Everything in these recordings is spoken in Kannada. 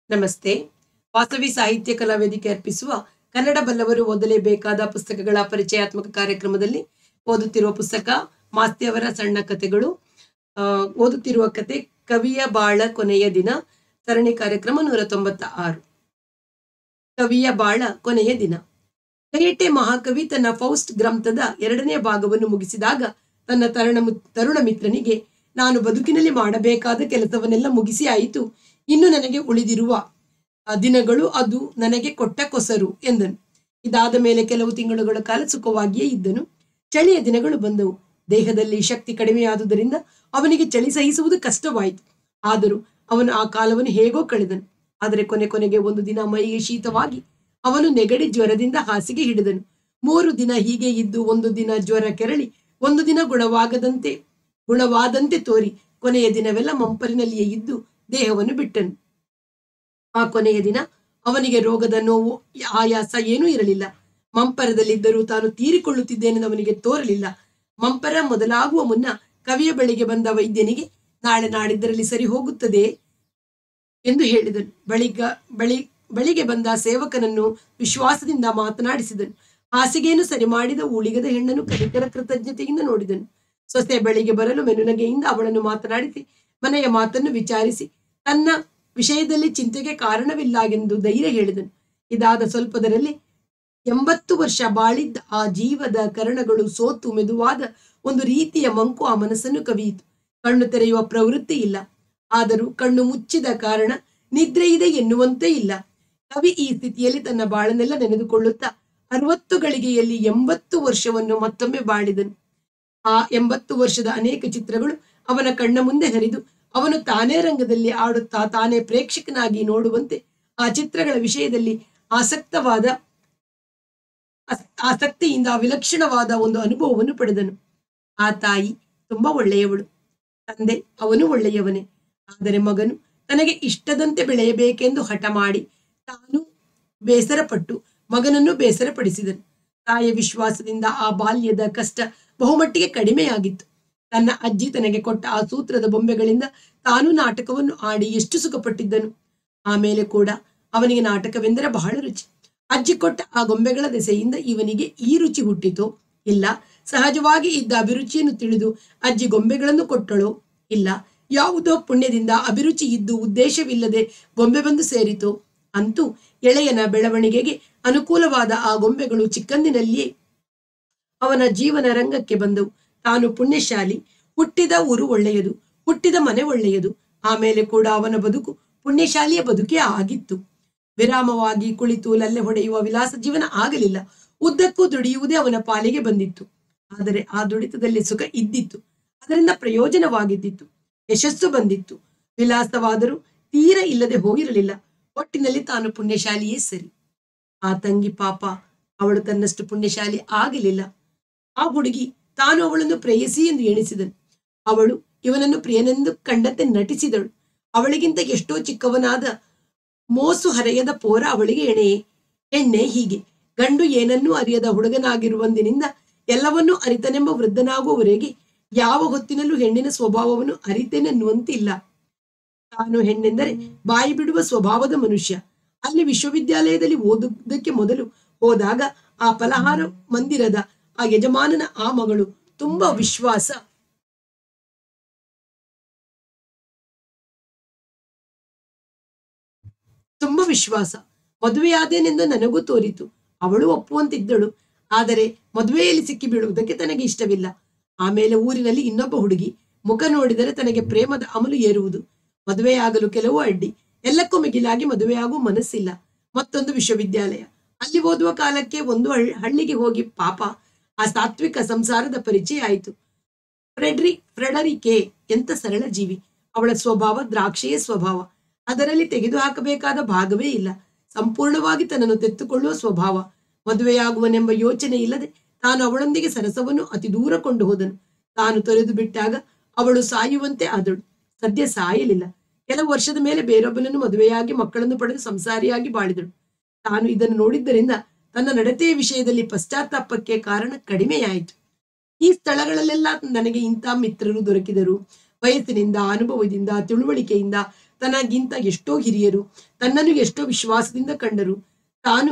ನಮಸ್ತೆ ವಾಸವಿ ಸಾಹಿತ್ಯ ಕಲಾ ವೇದಿಕೆ ಅರ್ಪಿಸುವ ಕನ್ನಡ ಬಲ್ಲವರು ಓದಲೇಬೇಕಾದ ಪುಸ್ತಕಗಳ ಪರಿಚಯಾತ್ಮಕ ಕಾರ್ಯಕ್ರಮದಲ್ಲಿ ಓದುತ್ತಿರುವ ಪುಸ್ತಕ ಮಾಸ್ತಿಯವರ ಸಣ್ಣ ಕಥೆಗಳು ಆ, ಓದುತ್ತಿರುವ ಕತೆ ಕವಿಯ ಬಾಳ ಕೊನೆಯ ದಿನ ಸರಣಿ ಕಾರ್ಯಕ್ರಮ ನೂರ ತೊಂಬತ್ತ ಆರು ಕವಿಯ ಬಾಳ ಕೊನೆಯ ದಿನ ಕೈಯಟ್ಟೆ ಮಹಾಕವಿ ತನ್ನ ಫೌಸ್ಟ್ ಗ್ರಂಥದ ಎರಡನೇ ಭಾಗವನ್ನು ಮುಗಿಸಿದಾಗ ತನ್ನ ತರುಣ ತರುಣ ಮಿತ್ರನಿಗೆ ನಾನು ಬದುಕಿನಲ್ಲಿ ಮಾಡಬೇಕಾದ ಕೆಲಸವನ್ನೆಲ್ಲ ಮುಗಿಸಿ ಆಯಿತು ಇನ್ನು ನನಗೆ ಉಳಿದಿರುವ ಆ ದಿನಗಳು ಅದು ನನಗೆ ಕೊಟ್ಟ ಕೊಸರು ಎಂದನು ಇದಾದ ಮೇಲೆ ಕೆಲವು ತಿಂಗಳುಗಳ ಕಾಲ ಸುಖವಾಗಿಯೇ ಇದ್ದನು ಚಳಿಯ ದಿನಗಳು ಬಂದವು ದೇಹದಲ್ಲಿ ಶಕ್ತಿ ಕಡಿಮೆಯಾದುದರಿಂದ ಅವನಿಗೆ ಚಳಿ ಸಹಿಸುವುದು ಕಷ್ಟವಾಯಿತು ಆದರೂ ಅವನು ಆ ಕಾಲವನ್ನು ಹೇಗೋ ಕಳೆದನು ಆದರೆ ಕೊನೆ ಕೊನೆಗೆ ಒಂದು ದಿನ ಮೈಗೆ ಶೀತವಾಗಿ ಅವನು ನೆಗಡಿ ಜ್ವರದಿಂದ ಹಾಸಿಗೆ ಹಿಡಿದನು ಮೂರು ದಿನ ಹೀಗೆ ಇದ್ದು ಒಂದು ದಿನ ಜ್ವರ ಕೆರಳಿ ಒಂದು ದಿನ ಗುಣವಾಗದಂತೆ ಗುಣವಾದಂತೆ ತೋರಿ ಕೊನೆಯ ದಿನವೆಲ್ಲ ಮಂಪರಿನಲ್ಲಿಯೇ ಇದ್ದು ದೇಹವನ್ನು ಬಿಟ್ಟನು ಆ ಕೊನೆಯ ದಿನ ಅವನಿಗೆ ರೋಗದ ನೋವು ಆಯಾಸ ಏನೂ ಇರಲಿಲ್ಲ ಮಂಪರದಲ್ಲಿದ್ದರೂ ತಾನು ತೀರಿಕೊಳ್ಳುತ್ತಿದ್ದೇನೆಂದು ಅವನಿಗೆ ತೋರಲಿಲ್ಲ ಮಂಪರ ಮೊದಲಾಗುವ ಮುನ್ನ ಕವಿಯ ಬಳಿಗೆ ಬಂದ ವೈದ್ಯನಿಗೆ ನಾಳೆ ನಾಡಿದ್ದರಲ್ಲಿ ಸರಿ ಹೋಗುತ್ತದೆ ಎಂದು ಹೇಳಿದನು ಬಳಿಗ ಬಳಿ ಬಳಿಗೆ ಬಂದ ಸೇವಕನನ್ನು ವಿಶ್ವಾಸದಿಂದ ಮಾತನಾಡಿಸಿದನು ಹಾಸಿಗೆಯನ್ನು ಸರಿ ಮಾಡಿದ ಉಳಿಗದ ಹೆಣ್ಣನ್ನು ಕನಿಕರ ಕೃತಜ್ಞತೆಯಿಂದ ನೋಡಿದನು ಸೊಸೆ ಬಳಿಗೆ ಬರಲು ಮೆನುನಗೆಯಿಂದ ಅವಳನ್ನು ಮಾತನಾಡಿಸಿ ಮನೆಯ ಮಾತನ್ನು ವಿಚಾರಿಸಿ ತನ್ನ ವಿಷಯದಲ್ಲಿ ಚಿಂತೆಗೆ ಕಾರಣವಿಲ್ಲಾಗೆಂದು ಧೈರ್ಯ ಹೇಳಿದನು ಇದಾದ ಸ್ವಲ್ಪದರಲ್ಲಿ ಎಂಬತ್ತು ವರ್ಷ ಬಾಳಿದ್ದ ಆ ಜೀವದ ಕರಣಗಳು ಸೋತು ಮೆದುವಾದ ಒಂದು ರೀತಿಯ ಮಂಕು ಆ ಮನಸ್ಸನ್ನು ಕವಿಯಿತು ಕಣ್ಣು ತೆರೆಯುವ ಪ್ರವೃತ್ತಿ ಇಲ್ಲ ಆದರೂ ಕಣ್ಣು ಮುಚ್ಚಿದ ಕಾರಣ ನಿದ್ರೆ ಇದೆ ಎನ್ನುವಂತೆ ಇಲ್ಲ ಕವಿ ಈ ಸ್ಥಿತಿಯಲ್ಲಿ ತನ್ನ ಬಾಳನ್ನೆಲ್ಲ ನೆನೆದುಕೊಳ್ಳುತ್ತಾ ಅರವತ್ತು ಗಳಿಗೆಯಲ್ಲಿ ಎಂಬತ್ತು ವರ್ಷವನ್ನು ಮತ್ತೊಮ್ಮೆ ಬಾಳಿದನು ಆ ಎಂಬತ್ತು ವರ್ಷದ ಅನೇಕ ಚಿತ್ರಗಳು ಅವನ ಕಣ್ಣ ಮುಂದೆ ಹರಿದು ಅವನು ತಾನೇ ರಂಗದಲ್ಲಿ ಆಡುತ್ತಾ ತಾನೇ ಪ್ರೇಕ್ಷಕನಾಗಿ ನೋಡುವಂತೆ ಆ ಚಿತ್ರಗಳ ವಿಷಯದಲ್ಲಿ ಆಸಕ್ತವಾದ ಆಸ್- ಆಸಕ್ತಿಯಿಂದ ವಿಲಕ್ಷಣವಾದ ಒಂದು ಅನುಭವವನ್ನು ಪಡೆದನು ಆ ತಾಯಿ ತುಂಬಾ ಒಳ್ಳೆಯವಳು ತಂದೆ ಅವನು ಒಳ್ಳೆಯವನೇ ಆದರೆ ಮಗನು ತನಗೆ ಇಷ್ಟದಂತೆ ಬೆಳೆಯಬೇಕೆಂದು ಹಠ ಮಾಡಿ ತಾನು ಬೇಸರಪಟ್ಟು ಮಗನನ್ನು ಬೇಸರಪಡಿಸಿದನು ತಾಯಿಯ ವಿಶ್ವಾಸದಿಂದ ಆ ಬಾಲ್ಯದ ಕಷ್ಟ ಬಹುಮಟ್ಟಿಗೆ ಕಡಿಮೆಯಾಗಿತ್ತು ತನ್ನ ಅಜ್ಜಿ ತನಗೆ ಕೊಟ್ಟ ಆ ಸೂತ್ರದ ಬೊಂಬೆಗಳಿಂದ ತಾನು ನಾಟಕವನ್ನು ಆಡಿ ಎಷ್ಟು ಸುಖಪಟ್ಟಿದ್ದನು ಆಮೇಲೆ ಕೂಡ ಅವನಿಗೆ ನಾಟಕವೆಂದರೆ ಬಹಳ ರುಚಿ ಅಜ್ಜಿ ಕೊಟ್ಟ ಆ ಗೊಂಬೆಗಳ ದೆಸೆಯಿಂದ ಇವನಿಗೆ ಈ ರುಚಿ ಹುಟ್ಟಿತೋ ಇಲ್ಲ ಸಹಜವಾಗಿ ಇದ್ದ ಅಭಿರುಚಿಯನ್ನು ತಿಳಿದು ಅಜ್ಜಿ ಗೊಂಬೆಗಳನ್ನು ಕೊಟ್ಟಳೋ ಇಲ್ಲ ಯಾವುದೋ ಪುಣ್ಯದಿಂದ ಅಭಿರುಚಿ ಇದ್ದು ಉದ್ದೇಶವಿಲ್ಲದೆ ಗೊಂಬೆ ಬಂದು ಸೇರಿತೋ ಅಂತೂ ಎಳೆಯನ ಬೆಳವಣಿಗೆಗೆ ಅನುಕೂಲವಾದ ಆ ಗೊಂಬೆಗಳು ಚಿಕ್ಕಂದಿನಲ್ಲಿಯೇ ಅವನ ಜೀವನ ರಂಗಕ್ಕೆ ಬಂದವು ತಾನು ಪುಣ್ಯಶಾಲಿ ಹುಟ್ಟಿದ ಊರು ಒಳ್ಳೆಯದು ಹುಟ್ಟಿದ ಮನೆ ಒಳ್ಳೆಯದು ಆಮೇಲೆ ಕೂಡ ಅವನ ಬದುಕು ಪುಣ್ಯಶಾಲಿಯ ಬದುಕೇ ಆಗಿತ್ತು ವಿರಾಮವಾಗಿ ಕುಳಿತು ಲಲ್ಲೆ ಹೊಡೆಯುವ ವಿಲಾಸ ಜೀವನ ಆಗಲಿಲ್ಲ ಉದ್ದಕ್ಕೂ ದುಡಿಯುವುದೇ ಅವನ ಪಾಲಿಗೆ ಬಂದಿತ್ತು ಆದರೆ ಆ ದುಡಿತದಲ್ಲಿ ಸುಖ ಇದ್ದಿತ್ತು ಅದರಿಂದ ಪ್ರಯೋಜನವಾಗಿದ್ದಿತ್ತು ಯಶಸ್ಸು ಬಂದಿತ್ತು ವಿಲಾಸವಾದರೂ ತೀರ ಇಲ್ಲದೆ ಹೋಗಿರಲಿಲ್ಲ ಒಟ್ಟಿನಲ್ಲಿ ತಾನು ಪುಣ್ಯಶಾಲಿಯೇ ಸರಿ ಆ ತಂಗಿ ಪಾಪ ಅವಳು ತನ್ನಷ್ಟು ಪುಣ್ಯಶಾಲಿ ಆಗಲಿಲ್ಲ ಆ ಹುಡುಗಿ ತಾನು ಅವಳನ್ನು ಪ್ರೇಯಸಿ ಎಂದು ಎಣಿಸಿದನು ಅವಳು ಇವನನ್ನು ಪ್ರಿಯನೆಂದು ಕಂಡಂತೆ ನಟಿಸಿದಳು ಅವಳಿಗಿಂತ ಎಷ್ಟೋ ಚಿಕ್ಕವನಾದ ಮೋಸು ಹರೆಯದ ಪೋರ ಅವಳಿಗೆ ಎಣೆಯೇ ಹೆಣ್ಣೆ ಹೀಗೆ ಗಂಡು ಏನನ್ನೂ ಅರಿಯದ ಹುಡುಗನಾಗಿರುವಂದಿನಿಂದ ಎಲ್ಲವನ್ನೂ ಅರಿತನೆಂಬ ವೃದ್ಧನಾಗುವವರೆಗೆ ಯಾವ ಹೊತ್ತಿನಲ್ಲೂ ಹೆಣ್ಣಿನ ಸ್ವಭಾವವನ್ನು ಅರಿತೇನೆನ್ನುವಂತಿಲ್ಲ ತಾನು ಹೆಣ್ಣೆಂದರೆ ಬಾಯಿ ಬಿಡುವ ಸ್ವಭಾವದ ಮನುಷ್ಯ ಅಲ್ಲಿ ವಿಶ್ವವಿದ್ಯಾಲಯದಲ್ಲಿ ಓದುವುದಕ್ಕೆ ಮೊದಲು ಹೋದಾಗ ಆ ಫಲಹಾರ ಮಂದಿರದ ಆ ಯಜಮಾನನ ಆ ಮಗಳು ತುಂಬಾ ವಿಶ್ವಾಸ ತುಂಬಾ ವಿಶ್ವಾಸ ಮದುವೆಯಾದೇನೆಂದು ನನಗೂ ತೋರಿತು ಅವಳು ಒಪ್ಪುವಂತಿದ್ದಳು ಆದರೆ ಮದುವೆಯಲ್ಲಿ ಸಿಕ್ಕಿ ಬೀಳುವುದಕ್ಕೆ ತನಗೆ ಇಷ್ಟವಿಲ್ಲ ಆಮೇಲೆ ಊರಿನಲ್ಲಿ ಇನ್ನೊಬ್ಬ ಹುಡುಗಿ ಮುಖ ನೋಡಿದರೆ ತನಗೆ ಪ್ರೇಮದ ಅಮಲು ಏರುವುದು ಮದುವೆಯಾಗಲು ಕೆಲವು ಅಡ್ಡಿ ಎಲ್ಲಕ್ಕೂ ಮಿಗಿಲಾಗಿ ಮದುವೆಯಾಗುವ ಮನಸ್ಸಿಲ್ಲ ಮತ್ತೊಂದು ವಿಶ್ವವಿದ್ಯಾಲಯ ಅಲ್ಲಿ ಓದುವ ಕಾಲಕ್ಕೆ ಒಂದು ಹಳ್- ಹಳ್ಳಿಗೆ ಹೋಗಿ ಪಾಪ ಆ ಸಾತ್ವಿಕ ಸಂಸಾರದ ಪರಿಚಯ ಆಯಿತು ಫ್ರೆಡ್ರಿ ಫ್ರೆಡರಿಕೆ ಎಂತ ಸರಳ ಜೀವಿ ಅವಳ ಸ್ವಭಾವ ದ್ರಾಕ್ಷಿಯ ಸ್ವಭಾವ ಅದರಲ್ಲಿ ತೆಗೆದುಹಾಕಬೇಕಾದ ಭಾಗವೇ ಇಲ್ಲ ಸಂಪೂರ್ಣವಾಗಿ ತನ್ನನ್ನು ತೆತ್ತುಕೊಳ್ಳುವ ಸ್ವಭಾವ ಮದುವೆಯಾಗುವನೆಂಬ ಯೋಚನೆ ಇಲ್ಲದೆ ತಾನು ಅವಳೊಂದಿಗೆ ಸರಸವನ್ನು ಅತಿ ದೂರ ಕೊಂಡು ಹೋದನು ತಾನು ತೊರೆದು ಬಿಟ್ಟಾಗ ಅವಳು ಸಾಯುವಂತೆ ಆದಳು ಸದ್ಯ ಸಾಯಲಿಲ್ಲ ಕೆಲವು ವರ್ಷದ ಮೇಲೆ ಬೇರೊಬ್ಬನನ್ನು ಮದುವೆಯಾಗಿ ಮಕ್ಕಳನ್ನು ಪಡೆದು ಸಂಸಾರಿಯಾಗಿ ಬಾಳಿದಳು ತಾನು ಇದನ್ನು ನೋಡಿದ್ದರಿಂದ ತನ್ನ ನಡತೆಯ ವಿಷಯದಲ್ಲಿ ಪಶ್ಚಾತ್ತಾಪಕ್ಕೆ ಕಾರಣ ಕಡಿಮೆಯಾಯಿತು ಈ ಸ್ಥಳಗಳಲ್ಲೆಲ್ಲ ನನಗೆ ಇಂಥ ಮಿತ್ರರು ದೊರಕಿದರು ವಯಸ್ಸಿನಿಂದ ಅನುಭವದಿಂದ ತಿಳುವಳಿಕೆಯಿಂದ ತನಗಿಂತ ಎಷ್ಟೋ ಹಿರಿಯರು ತನ್ನನ್ನು ಎಷ್ಟೋ ವಿಶ್ವಾಸದಿಂದ ಕಂಡರು ತಾನು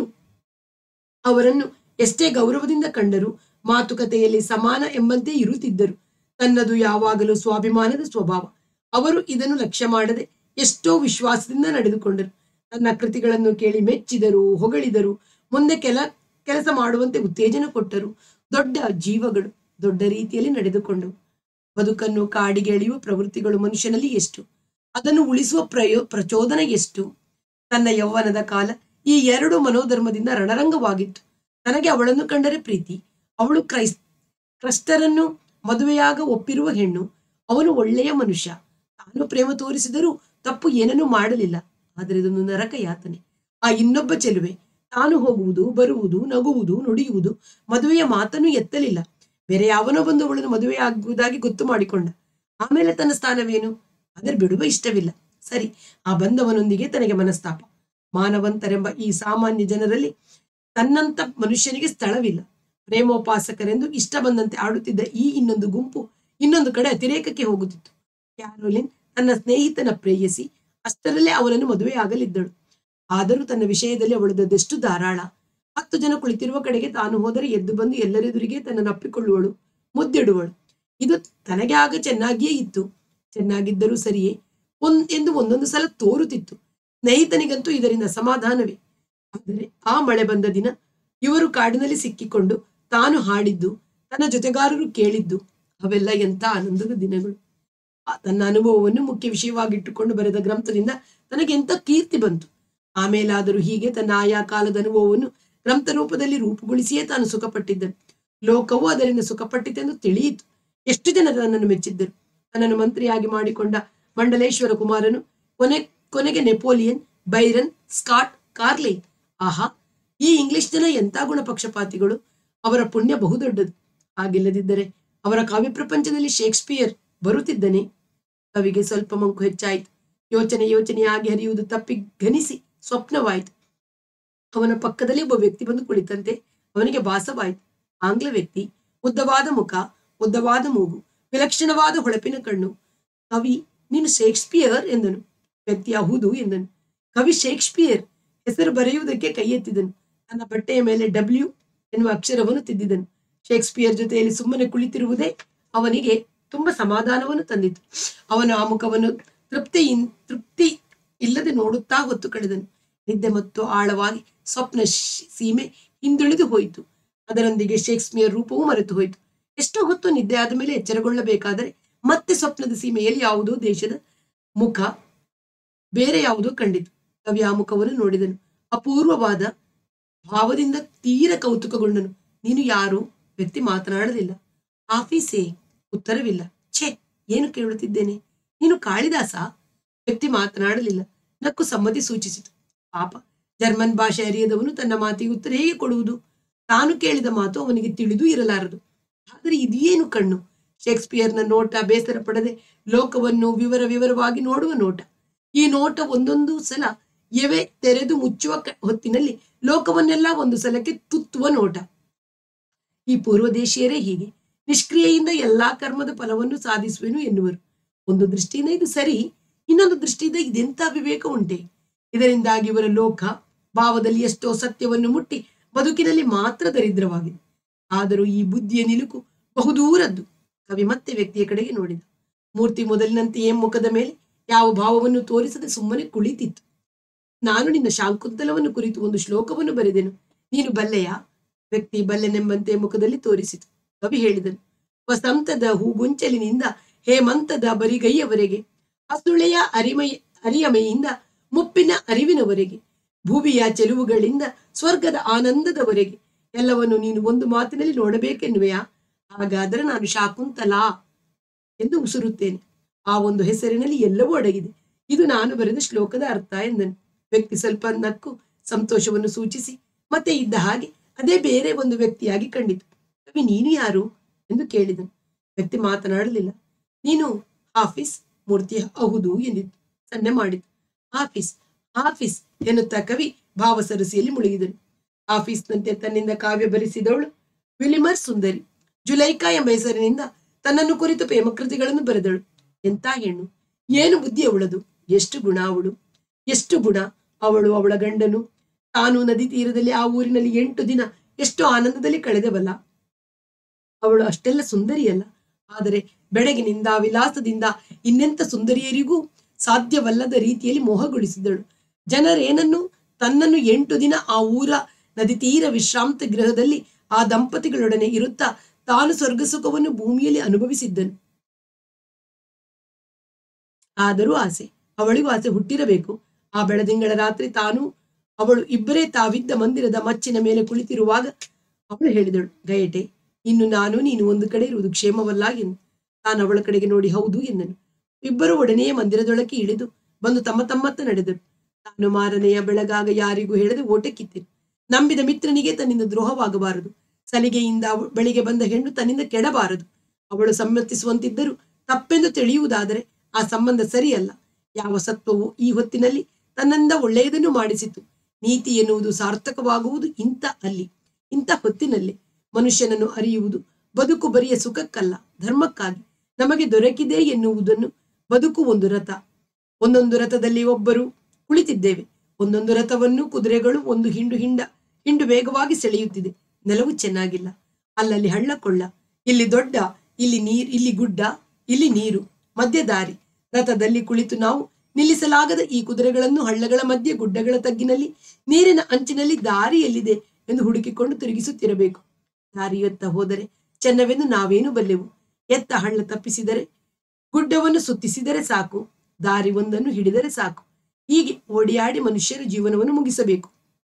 ಅವರನ್ನು ಎಷ್ಟೇ ಗೌರವದಿಂದ ಕಂಡರು ಮಾತುಕತೆಯಲ್ಲಿ ಸಮಾನ ಎಂಬಂತೆ ಇರುತ್ತಿದ್ದರು ತನ್ನದು ಯಾವಾಗಲೂ ಸ್ವಾಭಿಮಾನದ ಸ್ವಭಾವ ಅವರು ಇದನ್ನು ಲಕ್ಷ್ಯ ಮಾಡದೆ ಎಷ್ಟೋ ವಿಶ್ವಾಸದಿಂದ ನಡೆದುಕೊಂಡರು ತನ್ನ ಕೃತಿಗಳನ್ನು ಕೇಳಿ ಮೆಚ್ಚಿದರು ಹೊಗಳಿದರು ಮುಂದೆ ಕೆಲ ಕೆಲಸ ಮಾಡುವಂತೆ ಉತ್ತೇಜನ ಕೊಟ್ಟರು ದೊಡ್ಡ ಜೀವಗಳು ದೊಡ್ಡ ರೀತಿಯಲ್ಲಿ ನಡೆದುಕೊಂಡವು ಬದುಕನ್ನು ಕಾಡಿಗೆ ಎಳೆಯುವ ಪ್ರವೃತ್ತಿಗಳು ಮನುಷ್ಯನಲ್ಲಿ ಎಷ್ಟು ಅದನ್ನು ಉಳಿಸುವ ಪ್ರಯೋ ಪ್ರಚೋದನೆ ಎಷ್ಟು ತನ್ನ ಯೌವನದ ಕಾಲ ಈ ಎರಡು ಮನೋಧರ್ಮದಿಂದ ರಣರಂಗವಾಗಿತ್ತು ತನಗೆ ಅವಳನ್ನು ಕಂಡರೆ ಪ್ರೀತಿ ಅವಳು ಕ್ರೈಸ್ ಕ್ರಸ್ಟರನ್ನು ಮದುವೆಯಾಗ ಒಪ್ಪಿರುವ ಹೆಣ್ಣು ಅವನು ಒಳ್ಳೆಯ ಮನುಷ್ಯ ತಾನು ಪ್ರೇಮ ತೋರಿಸಿದರೂ ತಪ್ಪು ಏನನ್ನೂ ಮಾಡಲಿಲ್ಲ ಆದರೆ ಇದೊಂದು ನರಕ ಯಾತನೆ ಆ ಇನ್ನೊಬ್ಬ ಚೆಲುವೆ ತಾನು ಹೋಗುವುದು ಬರುವುದು ನಗುವುದು ನುಡಿಯುವುದು ಮದುವೆಯ ಮಾತನ್ನು ಎತ್ತಲಿಲ್ಲ ಬೇರೆ ಯಾವನೋ ಬಂದು ಅವಳನ್ನು ಮದುವೆ ಆಗುವುದಾಗಿ ಗೊತ್ತು ಮಾಡಿಕೊಂಡ ಆಮೇಲೆ ತನ್ನ ಸ್ಥಾನವೇನು ಅದರ ಬಿಡುವ ಇಷ್ಟವಿಲ್ಲ ಸರಿ ಆ ಬಂದವನೊಂದಿಗೆ ತನಗೆ ಮನಸ್ತಾಪ ಮಾನವಂತರೆಂಬ ಈ ಸಾಮಾನ್ಯ ಜನರಲ್ಲಿ ತನ್ನಂತ ಮನುಷ್ಯನಿಗೆ ಸ್ಥಳವಿಲ್ಲ ಪ್ರೇಮೋಪಾಸಕರೆಂದು ಇಷ್ಟ ಬಂದಂತೆ ಆಡುತ್ತಿದ್ದ ಈ ಇನ್ನೊಂದು ಗುಂಪು ಇನ್ನೊಂದು ಕಡೆ ಅತಿರೇಕಕ್ಕೆ ಹೋಗುತ್ತಿತ್ತು ಕ್ಯಾರೋಲಿನ್ ತನ್ನ ಸ್ನೇಹಿತನ ಪ್ರೇಯಸಿ ಅಷ್ಟರಲ್ಲೇ ಅವನನ್ನು ಮದುವೆ ಆಗಲಿದ್ದಳು ಆದರೂ ತನ್ನ ವಿಷಯದಲ್ಲಿ ಅವಳದೆಷ್ಟು ಧಾರಾಳ ಹತ್ತು ಜನ ಕುಳಿತಿರುವ ಕಡೆಗೆ ತಾನು ಹೋದರೆ ಎದ್ದು ಬಂದು ಎಲ್ಲರೆದುರಿಗೆ ತನ್ನನ್ನು ಅಪ್ಪಿಕೊಳ್ಳುವಳು ಮುದ್ದಿಡುವಳು ಇದು ತನಗೆ ಆಗ ಚೆನ್ನಾಗಿಯೇ ಇತ್ತು ಚೆನ್ನಾಗಿದ್ದರೂ ಸರಿಯೇ ಒಂದ್ ಎಂದು ಒಂದೊಂದು ಸಲ ತೋರುತ್ತಿತ್ತು ಸ್ನೇಹಿತನಿಗಂತೂ ಇದರಿಂದ ಸಮಾಧಾನವೇ ಆದರೆ ಆ ಮಳೆ ಬಂದ ದಿನ ಇವರು ಕಾಡಿನಲ್ಲಿ ಸಿಕ್ಕಿಕೊಂಡು ತಾನು ಹಾಡಿದ್ದು ತನ್ನ ಜೊತೆಗಾರರು ಕೇಳಿದ್ದು ಅವೆಲ್ಲ ಎಂಥ ಆನಂದದ ದಿನಗಳು ಆ ತನ್ನ ಅನುಭವವನ್ನು ಮುಖ್ಯ ವಿಷಯವಾಗಿಟ್ಟುಕೊಂಡು ಬರೆದ ಗ್ರಂಥದಿಂದ ತನಗೆ ಎಂಥ ಕೀರ್ತಿ ಬಂತು ಆಮೇಲಾದರೂ ಹೀಗೆ ತನ್ನ ಆಯಾ ಕಾಲದ ಅನುಭವವನ್ನು ಗ್ರಂಥ ರೂಪದಲ್ಲಿ ರೂಪುಗೊಳಿಸಿಯೇ ತಾನು ಸುಖಪಟ್ಟಿದ್ದನು ಲೋಕವು ಅದರಿಂದ ಸುಖಪಟ್ಟಿತೆಂದು ತಿಳಿಯಿತು ಎಷ್ಟು ಜನ ತನ್ನನ್ನು ಮೆಚ್ಚಿದ್ದರು ತನ್ನನ್ನು ಮಂತ್ರಿಯಾಗಿ ಮಾಡಿಕೊಂಡ ಮಂಡಲೇಶ್ವರ ಕುಮಾರನು ಕೊನೆ ಕೊನೆಗೆ ನೆಪೋಲಿಯನ್ ಬೈರನ್ ಸ್ಕಾಟ್ ಕಾರ್ಲೈನ್ ಆಹಾ ಈ ಇಂಗ್ಲಿಷ್ ಜನ ಎಂಥ ಗುಣ ಪಕ್ಷಪಾತಿಗಳು ಅವರ ಪುಣ್ಯ ಬಹುದೊಡ್ಡದು ಹಾಗಿಲ್ಲದಿದ್ದರೆ ಅವರ ಕಾವ್ಯ ಪ್ರಪಂಚದಲ್ಲಿ ಶೇಕ್ಸ್ಪಿಯರ್ ಬರುತ್ತಿದ್ದನೆ ಕವಿಗೆ ಸ್ವಲ್ಪ ಮಂಕು ಹೆಚ್ಚಾಯಿತು ಯೋಚನೆ ಯೋಚನೆಯಾಗಿ ಹರಿಯುವುದು ತಪ್ಪಿ ಘನಿಸಿ ಸ್ವಪ್ನವಾಯಿತು ಅವನ ಪಕ್ಕದಲ್ಲಿ ಒಬ್ಬ ವ್ಯಕ್ತಿ ಬಂದು ಕುಳಿತಂತೆ ಅವನಿಗೆ ಭಾಸವಾಯಿತು ಆಂಗ್ಲ ವ್ಯಕ್ತಿ ಉದ್ದವಾದ ಮುಖ ಉದ್ದವಾದ ಮೂಗು ವಿಲಕ್ಷಣವಾದ ಹೊಳಪಿನ ಕಣ್ಣು ಕವಿ ನೀನು ಶೇಕ್ಸ್ಪಿಯರ್ ಎಂದನು ವ್ಯಕ್ತಿ ಹೌದು ಎಂದನು ಕವಿ ಶೇಕ್ಸ್ಪಿಯರ್ ಹೆಸರು ಬರೆಯುವುದಕ್ಕೆ ಕೈ ಎತ್ತಿದನು ತನ್ನ ಬಟ್ಟೆಯ ಮೇಲೆ ಡಬ್ಲ್ಯೂ ಎನ್ನುವ ಅಕ್ಷರವನ್ನು ತಿದ್ದಿದನು ಶೇಕ್ಸ್ಪಿಯರ್ ಜೊತೆಯಲ್ಲಿ ಸುಮ್ಮನೆ ಕುಳಿತಿರುವುದೇ ಅವನಿಗೆ ತುಂಬಾ ಸಮಾಧಾನವನ್ನು ತಂದಿತು ಅವನು ಆ ಮುಖವನ್ನು ತೃಪ್ತಿ ತೃಪ್ತಿ ಇಲ್ಲದೆ ನೋಡುತ್ತಾ ಹೊತ್ತು ಕಳೆದನು ನಿದ್ದೆ ಮತ್ತು ಆಳವಾಗಿ ಸ್ವಪ್ನ ಶ್- ಸೀಮೆ ಹಿಂದುಳಿದು ಹೋಯಿತು ಅದರೊಂದಿಗೆ ಶೇಕ್ಸ್ಪಿಯರ್ ರೂಪವೂ ಮರೆತು ಹೋಯಿತು ಎಷ್ಟೋ ಹೊತ್ತು ನಿದ್ದೆ ಆದ ಮೇಲೆ ಎಚ್ಚರಗೊಳ್ಳಬೇಕಾದರೆ ಮತ್ತೆ ಸ್ವಪ್ನದ ಸೀಮೆಯಲ್ಲಿ ಯಾವುದೋ ದೇಶದ ಮುಖ ಬೇರೆ ಯಾವುದೋ ಕಂಡಿತು ಕವಿ ಆ ಮುಖವನ್ನು ನೋಡಿದನು ಅಪೂರ್ವವಾದ ಭಾವದಿಂದ ತೀರ ಕೌತುಕಗೊಂಡನು ನೀನು ಯಾರು ವ್ಯಕ್ತಿ ಮಾತನಾಡಲಿಲ್ಲ ಆಫೀಸೇ ಉತ್ತರವಿಲ್ಲ ಛೇ ಏನು ಕೇಳುತ್ತಿದ್ದೇನೆ ನೀನು ಕಾಳಿದಾಸ ವ್ಯಕ್ತಿ ಮಾತನಾಡಲಿಲ್ಲ ನಕ್ಕು ಸಮ್ಮತಿ ಸೂಚಿಸಿತು ಪಾಪ ಜರ್ಮನ್ ಭಾಷೆ ಅರಿಯದವನು ತನ್ನ ಮಾತಿಗೆ ಉತ್ತರ ಹೇಗೆ ಕೊಡುವುದು ತಾನು ಕೇಳಿದ ಮಾತು ಅವನಿಗೆ ತಿಳಿದು ಇರಲಾರದು ಆದರೆ ಇದೇನು ಕಣ್ಣು ಶೇಕ್ಸ್ಪಿಯರ್ನ ನೋಟ ಬೇಸರ ಪಡದೆ ಲೋಕವನ್ನು ವಿವರ ವಿವರವಾಗಿ ನೋಡುವ ನೋಟ ಈ ನೋಟ ಒಂದೊಂದು ಸಲ ಎವೆ ತೆರೆದು ಮುಚ್ಚುವ ಕ- ಹೊತ್ತಿನಲ್ಲಿ ಲೋಕವನ್ನೆಲ್ಲ ಒಂದು ಸಲಕ್ಕೆ ತುತ್ತುವ ನೋಟ ಈ ಪೂರ್ವದೇಶೀಯರೇ ಹೀಗೆ ನಿಷ್ಕ್ರಿಯೆಯಿಂದ ಎಲ್ಲಾ ಕರ್ಮದ ಫಲವನ್ನು ಸಾಧಿಸುವೆನು ಎನ್ನುವರು ಒಂದು ದೃಷ್ಟಿಯಿಂದ ಇದು ಸರಿ ಇನ್ನೊಂದು ದೃಷ್ಟಿಯಿಂದ ಇದೆಂಥ ವಿವೇಕ ಉಂಟೆ ಇದರಿಂದಾಗಿ ಇವರ ಲೋಕ ಭಾವದಲ್ಲಿ ಎಷ್ಟೋ ಸತ್ಯವನ್ನು ಮುಟ್ಟಿ ಬದುಕಿನಲ್ಲಿ ಮಾತ್ರ ದರಿದ್ರವಾಗಿದೆ ಆದರೂ ಈ ಬುದ್ಧಿಯ ನಿಲುಕು ಬಹುದೂರದ್ದು ಕವಿ ಮತ್ತೆ ವ್ಯಕ್ತಿಯ ಕಡೆಗೆ ನೋಡಿದ ಮೂರ್ತಿ ಮೊದಲಿನಂತೆಯೇ ಮುಖದ ಮೇಲೆ ಯಾವ ಭಾವವನ್ನು ತೋರಿಸದೆ ಸುಮ್ಮನೆ ಕುಳಿತಿತ್ತು ನಾನು ನಿನ್ನ ಶಾಂಕುಂತಲವನ್ನು ಕುರಿತು ಒಂದು ಶ್ಲೋಕವನ್ನು ಬರೆದೆನು ನೀನು ಬಲ್ಲೆಯಾ ವ್ಯಕ್ತಿ ಬಲ್ಲೆನೆಂಬಂತೆ ಮುಖದಲ್ಲಿ ತೋರಿಸಿತು ಕವಿ ಹೇಳಿದನು ವಸಂತದ ಹೂಗೊಂಚಲಿನಿಂದ ಹೇಮಂತದ ಬರಿಗೈಯವರೆಗೆ ಹಸುಳೆಯ ಅರಿಮೈ ಅರಿಯಮೆಯಿಂದ ಮುಪ್ಪಿನ ಅರಿವಿನವರೆಗೆ ಭೂಮಿಯ ಚೆಲುವುಗಳಿಂದ ಸ್ವರ್ಗದ ಆನಂದದವರೆಗೆ ಎಲ್ಲವನ್ನು ನೀನು ಒಂದು ಮಾತಿನಲ್ಲಿ ನೋಡಬೇಕೆನ್ನುವೆಯಾ ಹಾಗಾದರೆ ನಾನು ಶಾಕುಂತಲಾ ಎಂದು ಉಸುರುತ್ತೇನೆ ಆ ಒಂದು ಹೆಸರಿನಲ್ಲಿ ಎಲ್ಲವೂ ಅಡಗಿದೆ ಇದು ನಾನು ಬರೆದ ಶ್ಲೋಕದ ಅರ್ಥ ಎಂದನು ವ್ಯಕ್ತಿ ಸ್ವಲ್ಪ ನಕ್ಕು ಸಂತೋಷವನ್ನು ಸೂಚಿಸಿ ಮತ್ತೆ ಇದ್ದ ಹಾಗೆ ಅದೇ ಬೇರೆ ಒಂದು ವ್ಯಕ್ತಿಯಾಗಿ ಕಂಡಿತು ಕವಿ ನೀನು ಯಾರು ಎಂದು ಕೇಳಿದನು ವ್ಯಕ್ತಿ ಮಾತನಾಡಲಿಲ್ಲ ನೀನು ಹಾಫೀಸ್ ಮೂರ್ತಿ ಹೌದು ಎಂದಿತು ಸನ್ನೆ ಮಾಡಿತು ಹಾಫೀಸ್ ಹಾಫೀಸ್ ಎನ್ನುತ್ತಾ ಕವಿ ಭಾವಸರಸಿಯಲ್ಲಿ ಮುಳುಗಿದನು ಹಾಫೀಸ್ನಂತೆ ತನ್ನಿಂದ ಕಾವ್ಯ ಬರೆಸಿದವಳು ವಿಲಿಮರ್ ಸುಂದರಿ ಜುಲೈಕಾ ಎಂಬ ಹೆಸರಿನಿಂದ ತನ್ನನ್ನು ಕುರಿತು ಪ್ರೇಮಕೃತಿಗಳನ್ನು ಬರೆದಳು ಎಂತ ಹೆಣ್ಣು ಏನು ಬುದ್ಧಿ ಅವಳದು ಎಷ್ಟು ಗುಣ ಅವಳು ಎಷ್ಟು ಗುಣ ಅವಳು ಅವಳ ಗಂಡನು ತಾನು ನದಿ ತೀರದಲ್ಲಿ ಆ ಊರಿನಲ್ಲಿ ಎಂಟು ದಿನ ಎಷ್ಟು ಆನಂದದಲ್ಲಿ ಕಳೆದವಲ್ಲ ಅವಳು ಅಷ್ಟೆಲ್ಲ ಸುಂದರಿಯಲ್ಲ ಆದರೆ ಬೆಳಗಿನಿಂದ ವಿಲಾಸದಿಂದ ಇನ್ನೆಂಥ ಸುಂದರಿಯರಿಗೂ ಸಾಧ್ಯವಲ್ಲದ ರೀತಿಯಲ್ಲಿ ಮೋಹಗೊಳಿಸಿದಳು ಜನರೇನನ್ನು ತನ್ನನ್ನು ಎಂಟು ದಿನ ಆ ಊರ ನದಿ ತೀರ ವಿಶ್ರಾಂತ ಗೃಹದಲ್ಲಿ ಆ ದಂಪತಿಗಳೊಡನೆ ಇರುತ್ತಾ ತಾನು ಸ್ವರ್ಗ ಸುಖವನ್ನು ಭೂಮಿಯಲ್ಲಿ ಅನುಭವಿಸಿದ್ದನು ಆದರೂ ಆಸೆ ಅವಳಿಗೂ ಆಸೆ ಹುಟ್ಟಿರಬೇಕು ಆ ಬೆಳದಿಂಗಳ ರಾತ್ರಿ ತಾನು ಅವಳು ಇಬ್ಬರೇ ತಾವಿದ್ದ ಮಂದಿರದ ಮಚ್ಚಿನ ಮೇಲೆ ಕುಳಿತಿರುವಾಗ ಅವಳು ಹೇಳಿದಳು ಗಯಟೆ ಇನ್ನು ನಾನು ನೀನು ಒಂದು ಕಡೆ ಇರುವುದು ಕ್ಷೇಮವಲ್ಲ ಎಂದು ತಾನು ಅವಳ ಕಡೆಗೆ ನೋಡಿ ಹೌದು ಎಂದನು ಇಬ್ಬರು ಒಡನೆಯೇ ಮಂದಿರದೊಳಕ್ಕೆ ಇಳಿದು ಬಂದು ತಮ್ಮ ತಮ್ಮತ್ತ ನಡೆದರು ತಾನು ಮಾರನೆಯ ಬೆಳಗಾಗ ಯಾರಿಗೂ ಹೇಳದೆ ಓಟಕ್ಕಿತ್ತಿರು ನಂಬಿದ ಮಿತ್ರನಿಗೆ ತನ್ನಿಂದ ದ್ರೋಹವಾಗಬಾರದು ಸಲಿಗೆಯಿಂದ ಅವ- ಬಳಿಗೆ ಬಂದ ಹೆಣ್ಣು ತನ್ನಿಂದ ಕೆಡಬಾರದು ಅವಳು ಸಮ್ಮತಿಸುವಂತಿದ್ದರೂ ತಪ್ಪೆಂದು ತಿಳಿಯುವುದಾದರೆ ಆ ಸಂಬಂಧ ಸರಿಯಲ್ಲ ಯಾವ ಸತ್ವವು ಈ ಹೊತ್ತಿನಲ್ಲಿ ತನ್ನಿಂದ ಒಳ್ಳೆಯದನ್ನು ಮಾಡಿಸಿತು ನೀತಿ ಎನ್ನುವುದು ಸಾರ್ಥಕವಾಗುವುದು ಇಂಥ ಅಲ್ಲಿ ಇಂಥ ಹೊತ್ತಿನಲ್ಲಿ ಮನುಷ್ಯನನ್ನು ಅರಿಯುವುದು ಬದುಕು ಬರಿಯ ಸುಖಕ್ಕಲ್ಲ ಧರ್ಮಕ್ಕಾಗಿ ನಮಗೆ ದೊರಕಿದೆ ಎನ್ನುವುದನ್ನು ಬದುಕು ಒಂದು ರಥ ಒಂದೊಂದು ರಥದಲ್ಲಿ ಒಬ್ಬರು ಕುಳಿತಿದ್ದೇವೆ ಒಂದೊಂದು ರಥವನ್ನು ಕುದುರೆಗಳು ಒಂದು ಹಿಂಡು ಹಿಂಡ ಹಿಂಡು ವೇಗವಾಗಿ ಸೆಳೆಯುತ್ತಿದೆ ನೆಲವು ಚೆನ್ನಾಗಿಲ್ಲ ಅಲ್ಲಲ್ಲಿ ಹಳ್ಳ ಕೊಳ್ಳ ಇಲ್ಲಿ ದೊಡ್ಡ ಇಲ್ಲಿ ನೀರ್ ಇಲ್ಲಿ ಗುಡ್ಡ ಇಲ್ಲಿ ನೀರು ಮಧ್ಯ ದಾರಿ ರಥದಲ್ಲಿ ಕುಳಿತು ನಾವು ನಿಲ್ಲಿಸಲಾಗದ ಈ ಕುದುರೆಗಳನ್ನು ಹಳ್ಳಗಳ ಮಧ್ಯೆ ಗುಡ್ಡಗಳ ತಗ್ಗಿನಲ್ಲಿ ನೀರಿನ ಅಂಚಿನಲ್ಲಿ ದಾರಿ ಎಲ್ಲಿದೆ ಎಂದು ಹುಡುಕಿಕೊಂಡು ತಿರುಗಿಸುತ್ತಿರಬೇಕು ದಾರಿಯತ್ತ ಹೋದರೆ ಚೆನ್ನವೆಂದು ನಾವೇನು ಬಲ್ಲೆವು ಎತ್ತ ಹಳ್ಳ ತಪ್ಪಿಸಿದರೆ ಗುಡ್ಡವನ್ನು ಸುತ್ತಿಸಿದರೆ ಸಾಕು ದಾರಿ ಒಂದನ್ನು ಹಿಡಿದರೆ ಸಾಕು ಹೀಗೆ ಓಡಿಯಾಡಿ ಮನುಷ್ಯರ ಜೀವನವನ್ನು ಮುಗಿಸಬೇಕು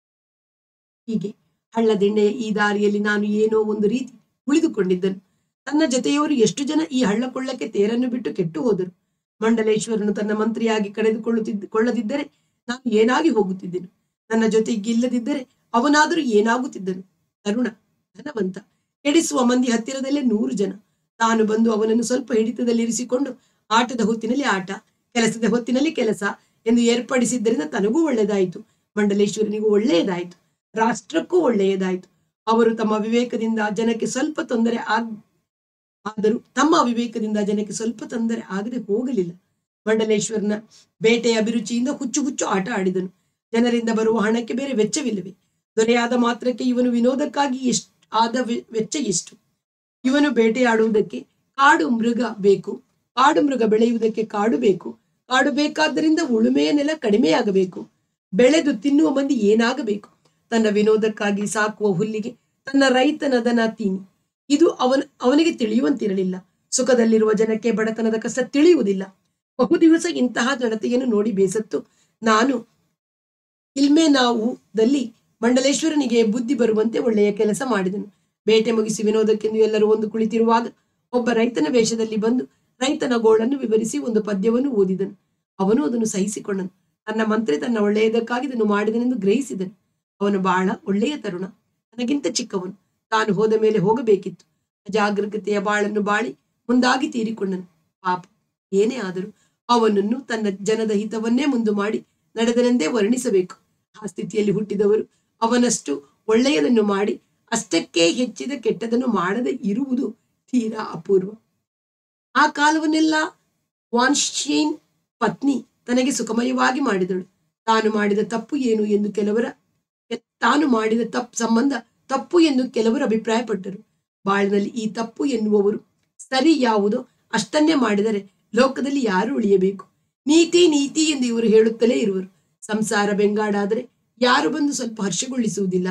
ಹೀಗೆ ಹಳ್ಳದಿಣ್ಣೆಯ ಈ ದಾರಿಯಲ್ಲಿ ನಾನು ಏನೋ ಒಂದು ರೀತಿ ಉಳಿದುಕೊಂಡಿದ್ದನು ತನ್ನ ಜೊತೆಯವರು ಎಷ್ಟು ಜನ ಈ ಹಳ್ಳಕೊಳ್ಳಕ್ಕೆ ತೇರನ್ನು ಬಿಟ್ಟು ಕೆಟ್ಟು ಹೋದರು ಮಂಡಲೇಶ್ವರನು ತನ್ನ ಮಂತ್ರಿಯಾಗಿ ಕಳೆದುಕೊಳ್ಳುತ್ತಿದ್ದ ಕೊಳ್ಳದಿದ್ದರೆ ನಾನು ಏನಾಗಿ ಹೋಗುತ್ತಿದ್ದೆನು ನನ್ನ ಜೊತೆಗೆ ಇಲ್ಲದಿದ್ದರೆ ಅವನಾದರೂ ಏನಾಗುತ್ತಿದ್ದನು ತರುಣ ಧನವಂತ ಕೆಡಿಸುವ ಮಂದಿ ಹತ್ತಿರದಲ್ಲೇ ನೂರು ಜನ ತಾನು ಬಂದು ಅವನನ್ನು ಸ್ವಲ್ಪ ಹಿಡಿತದಲ್ಲಿ ಇರಿಸಿಕೊಂಡು ಆಟದ ಹೊತ್ತಿನಲ್ಲಿ ಆಟ ಕೆಲಸದ ಹೊತ್ತಿನಲ್ಲಿ ಕೆಲಸ ಎಂದು ಏರ್ಪಡಿಸಿದ್ದರಿಂದ ತನಗೂ ಒಳ್ಳೆಯದಾಯಿತು ಮಂಡಲೇಶ್ವರನಿಗೂ ಒಳ್ಳೆಯದಾಯಿತು ರಾಷ್ಟ್ರಕ್ಕೂ ಒಳ್ಳೆಯದಾಯಿತು ಅವರು ತಮ್ಮ ವಿವೇಕದಿಂದ ಜನಕ್ಕೆ ಸ್ವಲ್ಪ ತೊಂದರೆ ಆಗ್ ಆದರೂ ತಮ್ಮ ಅವಿವೇಕದಿಂದ ಜನಕ್ಕೆ ಸ್ವಲ್ಪ ತೊಂದರೆ ಆಗದೆ ಹೋಗಲಿಲ್ಲ ಮಂಡಲೇಶ್ವರನ ಬೇಟೆಯ ಅಭಿರುಚಿಯಿಂದ ಹುಚ್ಚು ಹುಚ್ಚು ಆಟ ಆಡಿದನು ಜನರಿಂದ ಬರುವ ಹಣಕ್ಕೆ ಬೇರೆ ವೆಚ್ಚವಿಲ್ಲವೆ ದೊರೆಯಾದ ಮಾತ್ರಕ್ಕೆ ಇವನು ವಿನೋದಕ್ಕಾಗಿ ಎಷ್ಟು ಆದ ವೆ- ವೆಚ್ಚ ಎಷ್ಟು ಇವನು ಬೇಟೆಯಾಡುವುದಕ್ಕೆ ಕಾಡು ಮೃಗ ಬೇಕು ಕಾಡು ಮೃಗ ಬೆಳೆಯುವುದಕ್ಕೆ ಕಾಡು ಬೇಕು ಕಾಡು ಬೇಕಾದ್ದರಿಂದ ಉಳುಮೆಯ ನೆಲ ಕಡಿಮೆಯಾಗಬೇಕು ಬೆಳೆದು ತಿನ್ನುವ ಮಂದಿ ಏನಾಗಬೇಕು ತನ್ನ ವಿನೋದಕ್ಕಾಗಿ ಸಾಕುವ ಹುಲ್ಲಿಗೆ ತನ್ನ ರೈತನ ದನ ತೀನಿ ಇದು ಅವನ ಅವನಿಗೆ ತಿಳಿಯುವಂತಿರಲಿಲ್ಲ ಸುಖದಲ್ಲಿರುವ ಜನಕ್ಕೆ ಬಡತನದ ಕಷ್ಟ ತಿಳಿಯುವುದಿಲ್ಲ ಬಹು ದಿವಸ ಇಂತಹ ನಡತೆಯನ್ನು ನೋಡಿ ಬೇಸತ್ತು ನಾನು ಇಲ್ಮೇನಾವುದಲ್ಲಿ ಮಂಡಲೇಶ್ವರನಿಗೆ ಬುದ್ಧಿ ಬರುವಂತೆ ಒಳ್ಳೆಯ ಕೆಲಸ ಮಾಡಿದನು ಬೇಟೆ ಮುಗಿಸಿ ವಿನೋದಕ್ಕೆಂದು ಎಲ್ಲರೂ ಒಂದು ಕುಳಿತಿರುವಾಗ ಒಬ್ಬ ರೈತನ ವೇಷದಲ್ಲಿ ಬಂದು ರೈತನ ಗೋಳನ್ನು ವಿವರಿಸಿ ಒಂದು ಪದ್ಯವನ್ನು ಓದಿದನು ಅವನು ಅದನ್ನು ಸಹಿಸಿಕೊಂಡನು ತನ್ನ ಮಂತ್ರಿ ತನ್ನ ಒಳ್ಳೆಯದಕ್ಕಾಗಿ ಇದನ್ನು ಮಾಡಿದನೆಂದು ಗ್ರಹಿಸಿದನು ಅವನು ಬಹಳ ಒಳ್ಳೆಯ ತರುಣ ನನಗಿಂತ ಚಿಕ್ಕವನು ತಾನು ಹೋದ ಮೇಲೆ ಹೋಗಬೇಕಿತ್ತು ಅಜಾಗರೂಕತೆಯ ಬಾಳನ್ನು ಬಾಳಿ ಮುಂದಾಗಿ ತೀರಿಕೊಂಡನು ಪಾಪ ಏನೇ ಆದರೂ ಅವನನ್ನು ತನ್ನ ಜನದ ಹಿತವನ್ನೇ ಮುಂದು ಮಾಡಿ ನಡೆದನೆಂದೇ ವರ್ಣಿಸಬೇಕು ಆ ಸ್ಥಿತಿಯಲ್ಲಿ ಹುಟ್ಟಿದವರು ಅವನಷ್ಟು ಒಳ್ಳೆಯದನ್ನು ಮಾಡಿ ಅಷ್ಟಕ್ಕೆ ಹೆಚ್ಚಿದ ಕೆಟ್ಟದನ್ನು ಮಾಡದೆ ಇರುವುದು ತೀರಾ ಅಪೂರ್ವ ಆ ಕಾಲವನ್ನೆಲ್ಲ ವಾನ್ಶೀನ್ ಪತ್ನಿ ತನಗೆ ಸುಖಮಯವಾಗಿ ಮಾಡಿದಳು ತಾನು ಮಾಡಿದ ತಪ್ಪು ಏನು ಎಂದು ಕೆಲವರ ತಾನು ಮಾಡಿದ ತಪ್ಪು ಸಂಬಂಧ ತಪ್ಪು ಎಂದು ಕೆಲವರು ಅಭಿಪ್ರಾಯಪಟ್ಟರು ಬಾಳಿನಲ್ಲಿ ಈ ತಪ್ಪು ಎನ್ನುವವರು ಸರಿ ಯಾವುದೋ ಅಷ್ಟನ್ನೇ ಮಾಡಿದರೆ ಲೋಕದಲ್ಲಿ ಯಾರು ಉಳಿಯಬೇಕು ನೀತಿ ನೀತಿ ಎಂದು ಇವರು ಹೇಳುತ್ತಲೇ ಇರುವರು ಸಂಸಾರ ಬೆಂಗಾಡಾದರೆ ಯಾರು ಬಂದು ಸ್ವಲ್ಪ ಹರ್ಷಗೊಳಿಸುವುದಿಲ್ಲ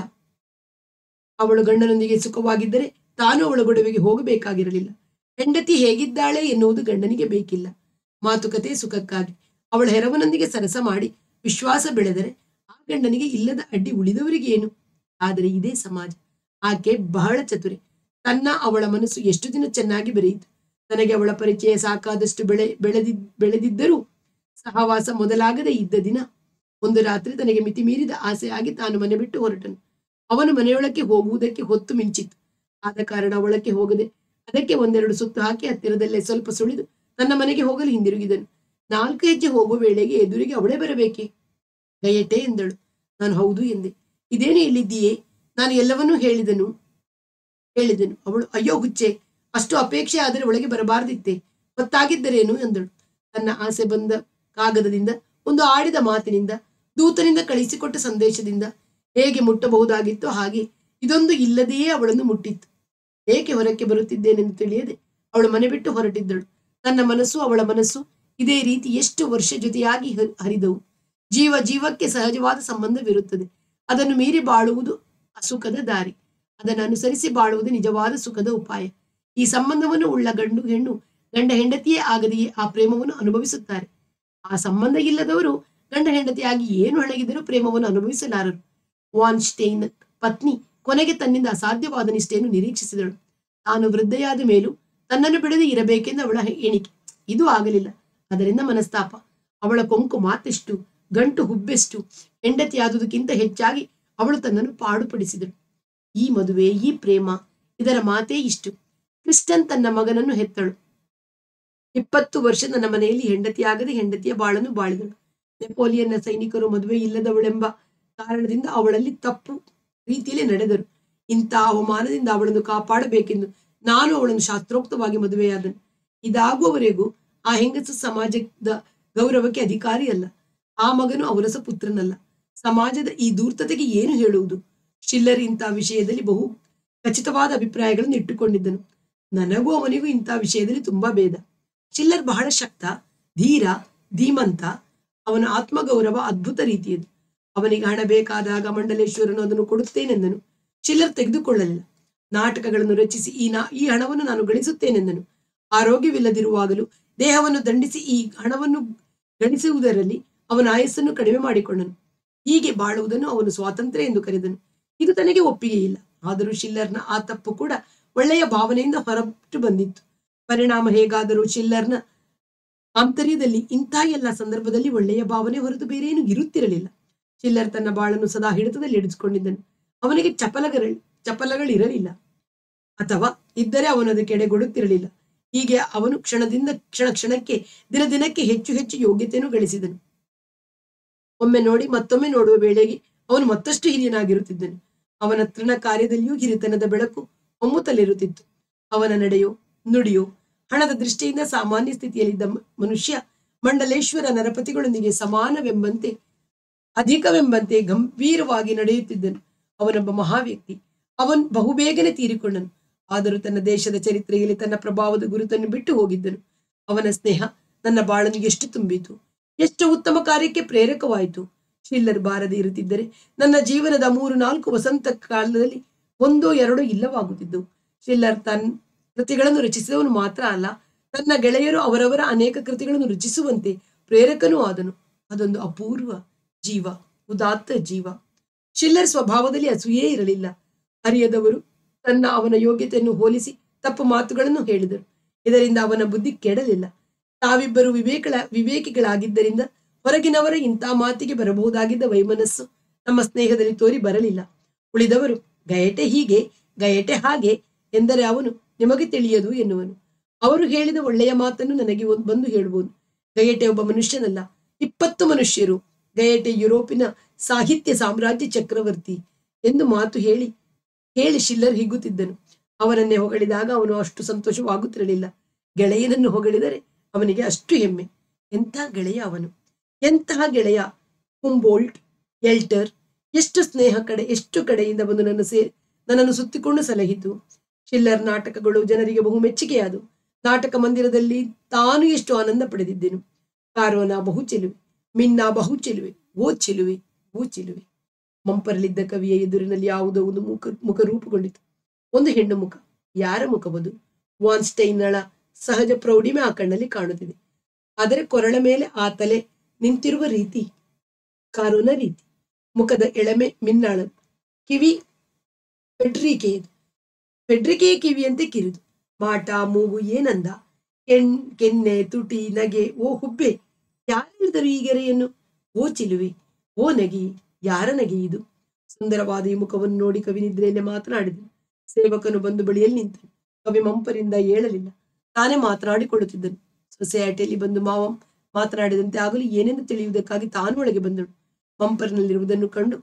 ಅವಳು ಗಂಡನೊಂದಿಗೆ ಸುಖವಾಗಿದ್ದರೆ ತಾನು ಅವಳ ಗೊಡವೆಗೆ ಹೋಗಬೇಕಾಗಿರಲಿಲ್ಲ ಹೆಂಡತಿ ಹೇಗಿದ್ದಾಳೆ ಎನ್ನುವುದು ಗಂಡನಿಗೆ ಬೇಕಿಲ್ಲ ಮಾತುಕತೆ ಸುಖಕ್ಕಾಗಿ ಅವಳ ಹೆರವನೊಂದಿಗೆ ಸರಸ ಮಾಡಿ ವಿಶ್ವಾಸ ಬೆಳೆದರೆ ಆ ಗಂಡನಿಗೆ ಇಲ್ಲದ ಅಡ್ಡಿ ಉಳಿದವರಿಗೆ ಏನು ಆದರೆ ಇದೇ ಸಮಾಜ ಆಕೆ ಬಹಳ ಚತುರೆ ತನ್ನ ಅವಳ ಮನಸ್ಸು ಎಷ್ಟು ದಿನ ಚೆನ್ನಾಗಿ ಬೆರೆಯಿತು ತನಗೆ ಅವಳ ಪರಿಚಯ ಸಾಕಾದಷ್ಟು ಬೆಳೆ ಬೆಳೆದಿದ್ ಬೆಳೆದಿದ್ದರೂ ಸಹವಾಸ ಮೊದಲಾಗದೇ ಇದ್ದ ದಿನ ಒಂದು ರಾತ್ರಿ ತನಗೆ ಮಿತಿ ಮೀರಿದ ಆಸೆಯಾಗಿ ತಾನು ಮನೆ ಬಿಟ್ಟು ಹೊರಟನು ಅವನು ಮನೆಯೊಳಕ್ಕೆ ಹೋಗುವುದಕ್ಕೆ ಹೊತ್ತು ಮಿಂಚಿತು ಆದ ಕಾರಣ ಒಳಕ್ಕೆ ಹೋಗದೆ ಅದಕ್ಕೆ ಒಂದೆರಡು ಸುತ್ತು ಹಾಕಿ ಹತ್ತಿರದಲ್ಲೇ ಸ್ವಲ್ಪ ಸುಳಿದು ತನ್ನ ಮನೆಗೆ ಹೋಗಲು ಹಿಂದಿರುಗಿದನು ನಾಲ್ಕು ಹೆಜ್ಜೆ ಹೋಗುವ ವೇಳೆಗೆ ಎದುರಿಗೆ ಅವಳೇ ಬರಬೇಕೆ ಗಯಟೆ ಎಂದಳು ನಾನು ಹೌದು ಎಂದೆ ಇದೇನು ಇಲ್ಲಿದ್ದೀಯೇ ನಾನು ಎಲ್ಲವನ್ನೂ ಹೇಳಿದನು ಹೇಳಿದನು ಅವಳು ಅಯ್ಯೋ ಹುಚ್ಚೆ ಅಷ್ಟು ಅಪೇಕ್ಷೆ ಆದರೆ ಒಳಗೆ ಬರಬಾರದಿತ್ತೆ ಗೊತ್ತಾಗಿದ್ದರೇನು ಎಂದಳು ತನ್ನ ಆಸೆ ಬಂದ ಕಾಗದದಿಂದ ಒಂದು ಆಡಿದ ಮಾತಿನಿಂದ ದೂತನಿಂದ ಕಳಿಸಿಕೊಟ್ಟ ಸಂದೇಶದಿಂದ ಹೇಗೆ ಮುಟ್ಟಬಹುದಾಗಿತ್ತೋ ಹಾಗೆ ಇದೊಂದು ಇಲ್ಲದೆಯೇ ಅವಳನ್ನು ಮುಟ್ಟಿತ್ತು ಏಕೆ ಹೊರಕ್ಕೆ ಬರುತ್ತಿದ್ದೇನೆಂದು ತಿಳಿಯದೆ ಅವಳು ಮನೆ ಬಿಟ್ಟು ಹೊರಟಿದ್ದಳು ತನ್ನ ಮನಸ್ಸು ಅವಳ ಮನಸ್ಸು ಇದೇ ರೀತಿ ಎಷ್ಟು ವರ್ಷ ಜೊತೆಯಾಗಿ ಹ- ಹರಿದವು ಜೀವ ಜೀವಕ್ಕೆ ಸಹಜವಾದ ಸಂಬಂಧವಿರುತ್ತದೆ ಅದನ್ನು ಮೀರಿ ಬಾಳುವುದು ಅಸುಖದ ದಾರಿ ಅದನ್ನು ಅನುಸರಿಸಿ ಬಾಳುವುದು ನಿಜವಾದ ಸುಖದ ಉಪಾಯ ಈ ಸಂಬಂಧವನ್ನು ಉಳ್ಳ ಗಂಡು ಹೆಣ್ಣು ಗಂಡ ಹೆಂಡತಿಯೇ ಆಗದೆಯೇ ಆ ಪ್ರೇಮವನ್ನು ಅನುಭವಿಸುತ್ತಾರೆ ಆ ಸಂಬಂಧ ಇಲ್ಲದವರು ಗಂಡ ಹೆಂಡತಿಯಾಗಿ ಏನು ಹಣಗಿದರೂ ಪ್ರೇಮವನ್ನು ಅನುಭವಿಸಲಾರರು ವಾನ್ ಸ್ಟೇನ್ ಪತ್ನಿ ಕೊನೆಗೆ ತನ್ನಿಂದ ಅಸಾಧ್ಯವಾದ ನಿಷ್ಠೆಯನ್ನು ನಿರೀಕ್ಷಿಸಿದಳು ತಾನು ವೃದ್ಧೆಯಾದ ಮೇಲೂ ತನ್ನನ್ನು ಬಿಡದೆ ಇರಬೇಕೆಂದು ಅವಳ ಎಣಿಕೆ ಇದು ಆಗಲಿಲ್ಲ ಅದರಿಂದ ಮನಸ್ತಾಪ ಅವಳ ಕೊಂಕು ಮಾತೆಷ್ಟು ಗಂಟು ಹುಬ್ಬೆಷ್ಟು ಹೆಂಡತಿಯಾದುದಕ್ಕಿಂತ ಹೆಚ್ಚಾಗಿ ಅವಳು ತನ್ನನ್ನು ಪಾಡುಪಡಿಸಿದಳು ಈ ಮದುವೆ ಈ ಪ್ರೇಮ ಇದರ ಮಾತೇ ಇಷ್ಟು ಕ್ರಿಸ್ಟನ್ ತನ್ನ ಮಗನನ್ನು ಹೆತ್ತಳು ಇಪ್ಪತ್ತು ವರ್ಷ ನನ್ನ ಮನೆಯಲ್ಲಿ ಹೆಂಡತಿಯಾಗದೆ ಹೆಂಡತಿಯ ಬಾಳನ್ನು ಬಾಳಿದಳು ನೆಪೋಲಿಯನ್ನ ಸೈನಿಕರು ಮದುವೆ ಇಲ್ಲದವಳೆಂಬ ಕಾರಣದಿಂದ ಅವಳಲ್ಲಿ ತಪ್ಪು ರೀತಿಯಲ್ಲಿ ನಡೆದರು ಇಂಥ ಅವಮಾನದಿಂದ ಅವಳನ್ನು ಕಾಪಾಡಬೇಕೆಂದು ನಾನು ಅವಳನ್ನು ಶಾಸ್ತ್ರೋಕ್ತವಾಗಿ ಮದುವೆಯಾದನು ಇದಾಗುವವರೆಗೂ ಆ ಹೆಂಗಸು ಸಮಾಜದ ಗೌರವಕ್ಕೆ ಅಧಿಕಾರಿ ಅಲ್ಲ ಆ ಮಗನು ಅವರಸ ಪುತ್ರನಲ್ಲ ಸಮಾಜದ ಈ ಧೂರ್ತತೆಗೆ ಏನು ಹೇಳುವುದು ಶಿಲ್ಲರ್ ಇಂಥ ವಿಷಯದಲ್ಲಿ ಬಹು ಖಚಿತವಾದ ಅಭಿಪ್ರಾಯಗಳನ್ನು ಇಟ್ಟುಕೊಂಡಿದ್ದನು ನನಗೂ ಅವನಿಗೂ ಇಂಥ ವಿಷಯದಲ್ಲಿ ತುಂಬಾ ಭೇದ ಶಿಲ್ಲರ್ ಬಹಳ ಶಕ್ತ ಧೀರ ಧೀಮಂತ ಅವನ ಆತ್ಮಗೌರವ ಅದ್ಭುತ ರೀತಿಯದು ಅವನಿಗೆ ಹಣ ಬೇಕಾದಾಗ ಮಂಡಲೇಶ್ವರನು ಅದನ್ನು ಕೊಡುತ್ತೇನೆಂದನು ಚಿಲ್ಲರ್ ತೆಗೆದುಕೊಳ್ಳಲಿಲ್ಲ ನಾಟಕಗಳನ್ನು ರಚಿಸಿ ಈ ನಾ ಈ ಹಣವನ್ನು ನಾನು ಗಳಿಸುತ್ತೇನೆಂದನು ಆರೋಗ್ಯವಿಲ್ಲದಿರುವಾಗಲೂ ದೇಹವನ್ನು ದಂಡಿಸಿ ಈ ಹಣವನ್ನು ಗಳಿಸುವುದರಲ್ಲಿ ಅವನ ಆಯಸ್ಸನ್ನು ಕಡಿಮೆ ಮಾಡಿಕೊಂಡನು ಹೀಗೆ ಬಾಳುವುದನ್ನು ಅವನು ಸ್ವಾತಂತ್ರ್ಯ ಎಂದು ಕರೆದನು ಇದು ತನಗೆ ಒಪ್ಪಿಗೆ ಇಲ್ಲ ಆದರೂ ಶಿಲ್ಲರ್ನ ಆ ತಪ್ಪು ಕೂಡ ಒಳ್ಳೆಯ ಭಾವನೆಯಿಂದ ಹೊರಟು ಬಂದಿತ್ತು ಪರಿಣಾಮ ಹೇಗಾದರೂ ಶಿಲ್ಲರ್ನ ಆಂತರ್ಯದಲ್ಲಿ ಇಂಥ ಎಲ್ಲ ಸಂದರ್ಭದಲ್ಲಿ ಒಳ್ಳೆಯ ಭಾವನೆ ಹೊರತು ಬೇರೇನು ಇರುತ್ತಿರಲಿಲ್ಲ ಚಿಲ್ಲರ್ ತನ್ನ ಬಾಳನ್ನು ಸದಾ ಹಿಡಿತದಲ್ಲಿ ಹಿಡಿದುಕೊಂಡಿದ್ದನು ಅವನಿಗೆ ಚಪಲಗಳ ಚಪಲಗಳಿರಲಿಲ್ಲ ಅಥವಾ ಇದ್ದರೆ ಅವನು ಅದಕ್ಕೆ ಎಡೆಗೊಡುತ್ತಿರಲಿಲ್ಲ ಹೀಗೆ ಅವನು ಕ್ಷಣದಿಂದ ಕ್ಷಣ ಕ್ಷಣಕ್ಕೆ ದಿನ ದಿನಕ್ಕೆ ಹೆಚ್ಚು ಹೆಚ್ಚು ಯೋಗ್ಯತೆಯನ್ನು ಗಳಿಸಿದನು ಒಮ್ಮೆ ನೋಡಿ ಮತ್ತೊಮ್ಮೆ ನೋಡುವ ವೇಳೆಗೆ ಅವನು ಮತ್ತಷ್ಟು ಹಿರಿಯನಾಗಿರುತ್ತಿದ್ದನು ಅವನ ತೃಣ ಕಾರ್ಯದಲ್ಲಿಯೂ ಹಿರಿತನದ ಬೆಳಕು ಒಮ್ಮುತ್ತಲಿರುತ್ತಿತ್ತು ಅವನ ನಡೆಯೋ ನುಡಿಯೋ ಹಣದ ದೃಷ್ಟಿಯಿಂದ ಸಾಮಾನ್ಯ ಸ್ಥಿತಿಯಲ್ಲಿದ್ದ ಮ- ಮನುಷ್ಯ ಮಂಡಲೇಶ್ವರ ನರಪತಿಗಳೊಂದಿಗೆ ಸಮಾನವೆಂಬಂತೆ ಅಧಿಕವೆಂಬಂತೆ ಗಂಭೀರವಾಗಿ ನಡೆಯುತ್ತಿದ್ದನು ಅವನೊಬ್ಬ ಮಹಾವ್ಯಕ್ತಿ ಅವನ್ ಬಹುಬೇಗನೆ ತೀರಿಕೊಂಡನು ಆದರೂ ತನ್ನ ದೇಶದ ಚರಿತ್ರೆಯಲ್ಲಿ ತನ್ನ ಪ್ರಭಾವದ ಗುರುತನ್ನು ಬಿಟ್ಟು ಹೋಗಿದ್ದನು ಅವನ ಸ್ನೇಹ ನನ್ನ ಬಾಳನ್ನು ಎಷ್ಟು ತುಂಬಿತು ಎಷ್ಟು ಉತ್ತಮ ಕಾರ್ಯಕ್ಕೆ ಪ್ರೇರಕವಾಯಿತು ಶಿಲ್ಲರ್ ಬಾರದೆ ಇರುತ್ತಿದ್ದರೆ ನನ್ನ ಜೀವನದ ಮೂರು ನಾಲ್ಕು ವಸಂತ ಕಾಲದಲ್ಲಿ ಒಂದೋ ಎರಡೋ ಇಲ್ಲವಾಗುತ್ತಿದ್ದವು ಶಿಲ್ಲರ್ ತನ್ನ ಕೃತಿಗಳನ್ನು ರಚಿಸಿದವನು ಮಾತ್ರ ಅಲ್ಲ ತನ್ನ ಗೆಳೆಯರು ಅವರವರ ಅನೇಕ ಕೃತಿಗಳನ್ನು ರಚಿಸುವಂತೆ ಪ್ರೇರಕನೂ ಆದನು ಅದೊಂದು ಅಪೂರ್ವ ಜೀವ ಉದಾತ್ತ ಜೀವ ಶಿಲ್ಲರ್ ಸ್ವಭಾವದಲ್ಲಿ ಅಸೂಯೇ ಇರಲಿಲ್ಲ ಅರಿಯದವರು ತನ್ನ ಅವನ ಯೋಗ್ಯತೆಯನ್ನು ಹೋಲಿಸಿ ತಪ್ಪು ಮಾತುಗಳನ್ನು ಹೇಳಿದರು ಇದರಿಂದ ಅವನ ಬುದ್ಧಿ ಕೆಡಲಿಲ್ಲ ತಾವಿಬ್ಬರು ವಿವೇಕಳ ವಿವೇಕಿಗಳಾಗಿದ್ದರಿಂದ ಹೊರಗಿನವರ ಇಂಥ ಮಾತಿಗೆ ಬರಬಹುದಾಗಿದ್ದ ವೈಮನಸ್ಸು ನಮ್ಮ ಸ್ನೇಹದಲ್ಲಿ ತೋರಿ ಬರಲಿಲ್ಲ ಉಳಿದವರು ಗಯಟೆ ಹೀಗೆ ಗಯಟೆ ಹಾಗೆ ಎಂದರೆ ಅವನು ನಿಮಗೆ ತಿಳಿಯದು ಎನ್ನುವನು ಅವರು ಹೇಳಿದ ಒಳ್ಳೆಯ ಮಾತನ್ನು ನನಗೆ ಒಂದ್- ಬಂದು ಹೇಳುವನು ಗಯಟೆ ಒಬ್ಬ ಮನುಷ್ಯನಲ್ಲ ಇಪ್ಪತ್ತು ಮನುಷ್ಯರು ಗಯಟೆ ಯುರೋಪಿನ ಸಾಹಿತ್ಯ ಸಾಮ್ರಾಜ್ಯ ಚಕ್ರವರ್ತಿ ಎಂದು ಮಾತು ಹೇಳಿ ಹೇಳಿ ಶಿಲ್ಲರ್ ಹಿಗ್ಗುತ್ತಿದ್ದನು ಅವನನ್ನೇ ಹೊಗಳಿದಾಗ ಅವನು ಅಷ್ಟು ಸಂತೋಷವಾಗುತ್ತಿರಲಿಲ್ಲ ಗೆಳೆಯನನ್ನು ಹೊಗಳಿದರೆ ಅವನಿಗೆ ಅಷ್ಟು ಹೆಮ್ಮೆ ಎಂಥ ಗೆಳೆಯ ಅವನು ಎಂತಹ ಗೆಳೆಯ ಹುಂಬೋಲ್ಟ್ ಎಲ್ಟರ್ ಎಷ್ಟು ಸ್ನೇಹ ಕಡೆ ಎಷ್ಟು ಕಡೆಯಿಂದ ಬಂದು ನನ್ನ ಸೇ ನನ್ನನ್ನು ಸುತ್ತಿಕೊಂಡು ಸಲಹಿತು ಶಿಲ್ಲರ್ ನಾಟಕಗಳು ಜನರಿಗೆ ಬಹು ಮೆಚ್ಚುಗೆಯಾದವು ನಾಟಕ ಮಂದಿರದಲ್ಲಿ ತಾನು ಎಷ್ಟು ಆನಂದ ಪಡೆದಿದ್ದೆನು ಕಾರೋನ ಬಹು ಚೆಲುವೆ ಮಿನ್ನ ಬಹು ಚೆಲುವೆ ಓ ಚೆಲುವೆ ಓ ಚೆಲುವೆ ಮಂಪರಲಿದ್ದ ಕವಿಯ ಎದುರಿನಲ್ಲಿ ಯಾವುದೋ ಒಂದು ಮುಖ ಮುಖ ರೂಪುಗೊಂಡಿತು ಒಂದು ಹೆಣ್ಣು ಮುಖ ಯಾರ ಮುಖವದು ವಾನ್ಸ್ಟೈನಳ ಸಹಜ ಪ್ರೌಢಿಮೆ ಆ ಕಣ್ಣಲ್ಲಿ ಕಾಣುತ್ತಿದೆ ಆದರೆ ಕೊರಳ ಮೇಲೆ ಆ ತಲೆ ನಿಂತಿರುವ ರೀತಿ ಕಾರೋನ ರೀತಿ ಮುಖದ ಎಳಮೆ ಮಿನ್ನಾಳ ಕಿವಿ ಫೆಡ್ರಿಕೆಯದು ಫೆಡ್ರಿಕೆಯ ಕಿವಿಯಂತೆ ಕಿರಿದು ಮಾಟ ಮೂಗು ಏನಂದ ಕೆಣ್ ಕೆನ್ನೆ ತುಟಿ ನಗೆ ಓ ಹುಬ್ಬೆ ಯಾರು ಹೇಳಿದರು ಈ ಗೆರೆಯನ್ನು ಓ ಚಿಲುವೆ ಓ ನಗಿ ಯಾರ ನಗೆ ಇದು ಸುಂದರವಾದ ಈ ಮುಖವನ್ನು ನೋಡಿ ಕವಿ ನಿದ್ರೆಯಲ್ಲೇ ಮಾತನಾಡಿದನು ಸೇವಕನು ಬಂದು ಬಳಿಯಲ್ಲಿ ನಿಂತನು ಕವಿ ಮಂಪರಿಂದ ಏಳಲಿಲ್ಲ ತಾನೇ ಮಾತನಾಡಿಕೊಳ್ಳುತ್ತಿದ್ದನು ಸೊಸೈಟಿಯಲ್ಲಿ ಬಂದು ಮಾವ ಮಾತನಾಡಿದಂತೆ ಆಗಲು ಏನೆಂದು ತಿಳಿಯುವುದಕ್ಕಾಗಿ ತಾನು ಒಳಗೆ ಬಂದಳು ಮಂಪರಿನಲ್ಲಿರುವುದನ್ನು ಕಂಡು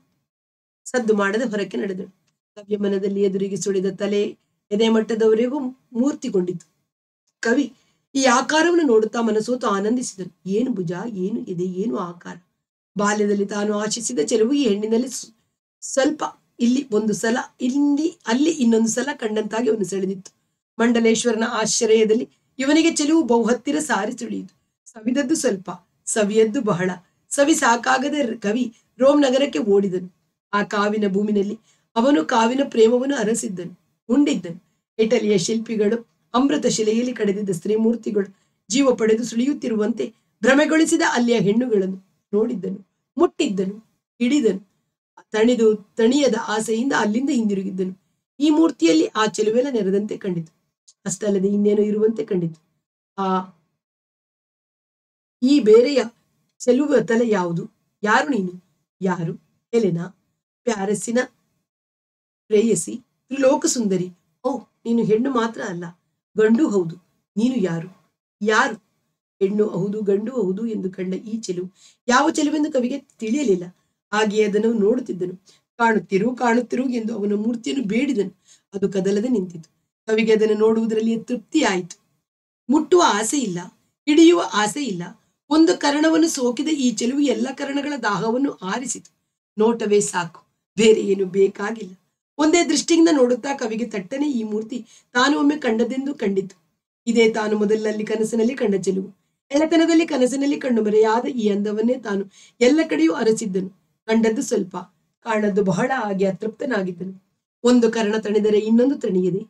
ಸದ್ದು ಮಾಡದೆ ಹೊರಕ್ಕೆ ನಡೆದಳು ಕವಿಯ ಮನದಲ್ಲಿ ಎದುರಿಗೆ ಸುಳಿದ ತಲೆ ಎದೆ ಮಟ್ಟದವರೆಗೂ ಮೂರ್ತಿಗೊಂಡಿತು ಕವಿ ಈ ಆಕಾರವನ್ನು ನೋಡುತ್ತಾ ಮನಸೋತು ಆನಂದಿಸಿದನು ಏನು ಭುಜ ಏನು ಎದೆ ಏನು ಆಕಾರ ಬಾಲ್ಯದಲ್ಲಿ ತಾನು ಆಶಿಸಿದ ಚೆಲುವು ಈ ಹೆಣ್ಣಿನಲ್ಲಿ ಸ್ವ- ಸ್ವಲ್ಪ ಇಲ್ಲಿ ಒಂದು ಸಲ ಇಲ್ಲಿ ಅಲ್ಲಿ ಇನ್ನೊಂದು ಸಲ ಕಂಡಂತಾಗಿ ಅವನು ಸೆಳೆದಿತ್ತು ಮಂಡಲೇಶ್ವರನ ಆಶ್ರಯದಲ್ಲಿ ಇವನಿಗೆ ಚೆಲುವು ಬಹು ಹತ್ತಿರ ಸಾರಿ ಸುಳಿಯಿತು ಸವಿದದ್ದು ಸ್ವಲ್ಪ ಸವಿಯದ್ದು ಬಹಳ ಸವಿ ಸಾಕಾಗದ ರ- ಕವಿ ರೋಮ್ ನಗರಕ್ಕೆ ಓಡಿದನು ಆ ಕಾವಿನ ಭೂಮಿನಲ್ಲಿ ಅವನು ಕಾವಿನ ಪ್ರೇಮವನ್ನು ಅರಸಿದ್ದನು ಉಂಡಿದ್ದನು ಇಟಲಿಯ ಶಿಲ್ಪಿಗಳು ಅಮೃತ ಶಿಲೆಯಲ್ಲಿ ಕಡೆದಿದ್ದ ಸ್ತ್ರೀಮೂರ್ತಿಗಳು ಜೀವ ಪಡೆದು ಸುಳಿಯುತ್ತಿರುವಂತೆ ಭ್ರಮೆಗೊಳಿಸಿದ ಅಲ್ಲಿಯ ಹೆಣ್ಣುಗಳನ್ನು ನೋಡಿದ್ದನು ಮುಟ್ಟಿದ್ದನು ಹಿಡಿದನು ತಣಿದು ತಣಿಯದ ಆಸೆಯಿಂದ ಅಲ್ಲಿಂದ ಹಿಂದಿರುಗಿದ್ದನು ಈ ಮೂರ್ತಿಯಲ್ಲಿ ಆ ಚೆಲುವೆಲ್ಲ ನೆರೆದಂತೆ ಕಂಡಿತು ಅಷ್ಟಲ್ಲದೆ ಇನ್ನೇನೋ ಇರುವಂತೆ ಕಂಡಿತು ಆ ಈ ಬೇರೆಯ ಚೆಲುವ ತಲೆ ಯಾವುದು ಯಾರು ನೀನು ಯಾರು ಎಲೆನಾ ಪ್ಯಾರಸಿನ ಪ್ರೇಯಸಿ ತ್ರಿಲೋಕ ಸುಂದರಿ ಓ ನೀನು ಹೆಣ್ಣು ಮಾತ್ರ ಅಲ್ಲ ಗಂಡು ಹೌದು ನೀನು ಯಾರು ಯಾರು ಹೆಣ್ಣು ಹೌದು ಗಂಡು ಹೌದು ಎಂದು ಕಂಡ ಈ ಚೆಲುವು ಯಾವ ಚೆಲುವೆಂದು ಕವಿಗೆ ತಿಳಿಯಲಿಲ್ಲ ಹಾಗೆಯೇ ಅದನ್ನು ನೋಡುತ್ತಿದ್ದನು ಕಾಣುತ್ತಿರು ಕಾಣುತ್ತಿರು ಎಂದು ಅವನ ಮೂರ್ತಿಯನ್ನು ಬೇಡಿದನು ಅದು ಕದಲದೆ ನಿಂತಿತು ಕವಿಗೆ ಅದನ್ನು ನೋಡುವುದರಲ್ಲಿ ತೃಪ್ತಿ ಆಯಿತು ಮುಟ್ಟುವ ಆಸೆ ಇಲ್ಲ ಹಿಡಿಯುವ ಆಸೆ ಇಲ್ಲ ಒಂದು ಕರ್ಣವನ್ನು ಸೋಕಿದ ಈ ಚೆಲುವು ಎಲ್ಲ ಕರ್ಣಗಳ ದಾಹವನ್ನು ಆರಿಸಿತು ನೋಟವೇ ಸಾಕು ಬೇರೆ ಏನು ಬೇಕಾಗಿಲ್ಲ ಒಂದೇ ದೃಷ್ಟಿಯಿಂದ ನೋಡುತ್ತಾ ಕವಿಗೆ ತಟ್ಟನೆ ಈ ಮೂರ್ತಿ ತಾನು ಒಮ್ಮೆ ಕಂಡದೆಂದು ಕಂಡಿತು ಇದೇ ತಾನು ಮೊದಲಿನಲ್ಲಿ ಕನಸಿನಲ್ಲಿ ಕಂಡ ಚೆಲುವು ಎಳೆತನದಲ್ಲಿ ಕನಸಿನಲ್ಲಿ ಕಂಡು ಮರೆಯಾದ ಈ ಅಂದವನ್ನೇ ತಾನು ಎಲ್ಲ ಕಡೆಯೂ ಅರಸಿದ್ದನು ಕಂಡದ್ದು ಸ್ವಲ್ಪ ಕಾಣದ್ದು ಬಹಳ ಆಗಿ ಅತೃಪ್ತನಾಗಿದ್ದನು ಒಂದು ಕರ್ಣ ತಣಿದರೆ ಇನ್ನೊಂದು ತಣಿಯದೆ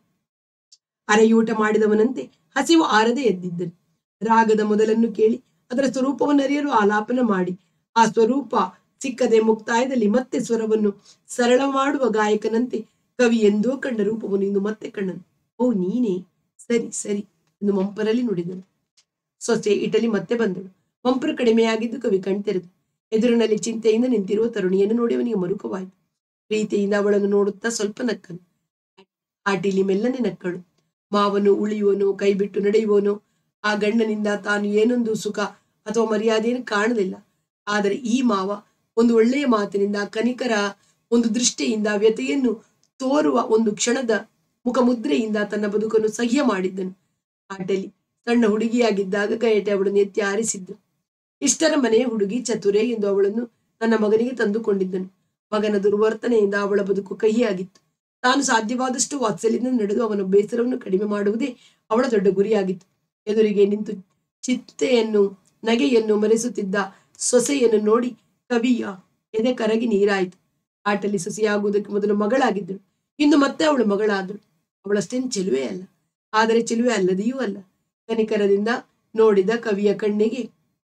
ಅರೆಯೂಟ ಮಾಡಿದವನಂತೆ ಹಸಿವು ಆರದೆ ಎದ್ದಿದ್ದನು ರಾಗದ ಮೊದಲನ್ನು ಕೇಳಿ ಅದರ ಸ್ವರೂಪವನ್ನು ಅರಿಯಲು ಆಲಾಪನ ಮಾಡಿ ಆ ಸ್ವರೂಪ ಸಿಕ್ಕದೆ ಮುಕ್ತಾಯದಲ್ಲಿ ಮತ್ತೆ ಸ್ವರವನ್ನು ಸರಳ ಮಾಡುವ ಗಾಯಕನಂತೆ ಕವಿ ಎಂದೋ ಕಂಡ ರೂಪವನ್ನು ಇಂದು ಮತ್ತೆ ಕಂಡನು ಓ ನೀನೇ ಸರಿ ಸರಿ ಎಂದು ಮಂಪರಲ್ಲಿ ನುಡಿದನು ಸೊಸೆ ಇಟಲಿ ಮತ್ತೆ ಬಂದಳು ಮಂಪರು ಕಡಿಮೆಯಾಗಿದ್ದು ಕವಿ ಕಣ್ತೆರೆದು ಎದುರಿನಲ್ಲಿ ಚಿಂತೆಯಿಂದ ನಿಂತಿರುವ ತರುಣಿಯನ್ನು ನೋಡಿ ಅವನಿಗೆ ಮರುಕವಾಯಿತು ಪ್ರೀತಿಯಿಂದ ಅವಳನ್ನು ನೋಡುತ್ತಾ ಸ್ವಲ್ಪ ನಕ್ಕನು ಆಟಿಲಿ ಮೆಲ್ಲನೆ ನಕ್ಕಳು ಮಾವನು ಉಳಿಯುವನು ಕೈ ಬಿಟ್ಟು ನಡೆಯುವನು ಆ ಗಂಡನಿಂದ ತಾನು ಏನೊಂದು ಸುಖ ಅಥವಾ ಮರ್ಯಾದೆಯನ್ನು ಕಾಣಲಿಲ್ಲ ಆದರೆ ಈ ಮಾವ ಒಂದು ಒಳ್ಳೆಯ ಮಾತಿನಿಂದ ಕನಿಕರ ಒಂದು ದೃಷ್ಟಿಯಿಂದ ವ್ಯತೆಯನ್ನು ತೋರುವ ಒಂದು ಕ್ಷಣದ ಮುಖಮುದ್ರೆಯಿಂದ ತನ್ನ ಬದುಕನ್ನು ಸಹ್ಯ ಮಾಡಿದ್ದನು ಆಟಲಿ ಸಣ್ಣ ಹುಡುಗಿಯಾಗಿದ್ದಾಗ ಗಯಟೆ ಅವಳನ್ನು ಎತ್ತಿ ಆರಿಸಿದ್ದು ಇಷ್ಟರ ಮನೆಯ ಹುಡುಗಿ ಚತುರೆ ಎಂದು ಅವಳನ್ನು ನನ್ನ ಮಗನಿಗೆ ತಂದುಕೊಂಡಿದ್ದನು ಮಗನ ದುರ್ವರ್ತನೆಯಿಂದ ಅವಳ ಬದುಕು ಕಹಿಯಾಗಿತ್ತು ತಾನು ಸಾಧ್ಯವಾದಷ್ಟು ವಾತ್ಸಲ್ಯದಿಂದ ನಡೆದು ಅವನ ಬೇಸರವನ್ನು ಕಡಿಮೆ ಮಾಡುವುದೇ ಅವಳ ದೊಡ್ಡ ಗುರಿಯಾಗಿತ್ತು ಎದುರಿಗೆ ನಿಂತು ಚಿತ್ತೆಯನ್ನು ನಗೆಯನ್ನು ಮರೆಸುತ್ತಿದ್ದ ಸೊಸೆಯನ್ನು ನೋಡಿ ಕವಿಯ ಎದೆ ಕರಗಿ ನೀರಾಯಿತು ಆಟಲಿ ಸೊಸೆಯಾಗುವುದಕ್ಕೆ ಮೊದಲು ಮಗಳಾಗಿದ್ದಳು ಇನ್ನು ಮತ್ತೆ ಅವಳು ಮಗಳಾದಳು ಅವಳಷ್ಟೇನು ಚೆಲುವೆ ಅಲ್ಲ ಆದರೆ ಚೆಲುವೆ ಅಲ್ಲದೆಯೂ ಅಲ್ಲ ಕನಿಕರದಿಂದ ನೋಡಿದ ಕವಿಯ ಕಣ್ಣಿಗೆ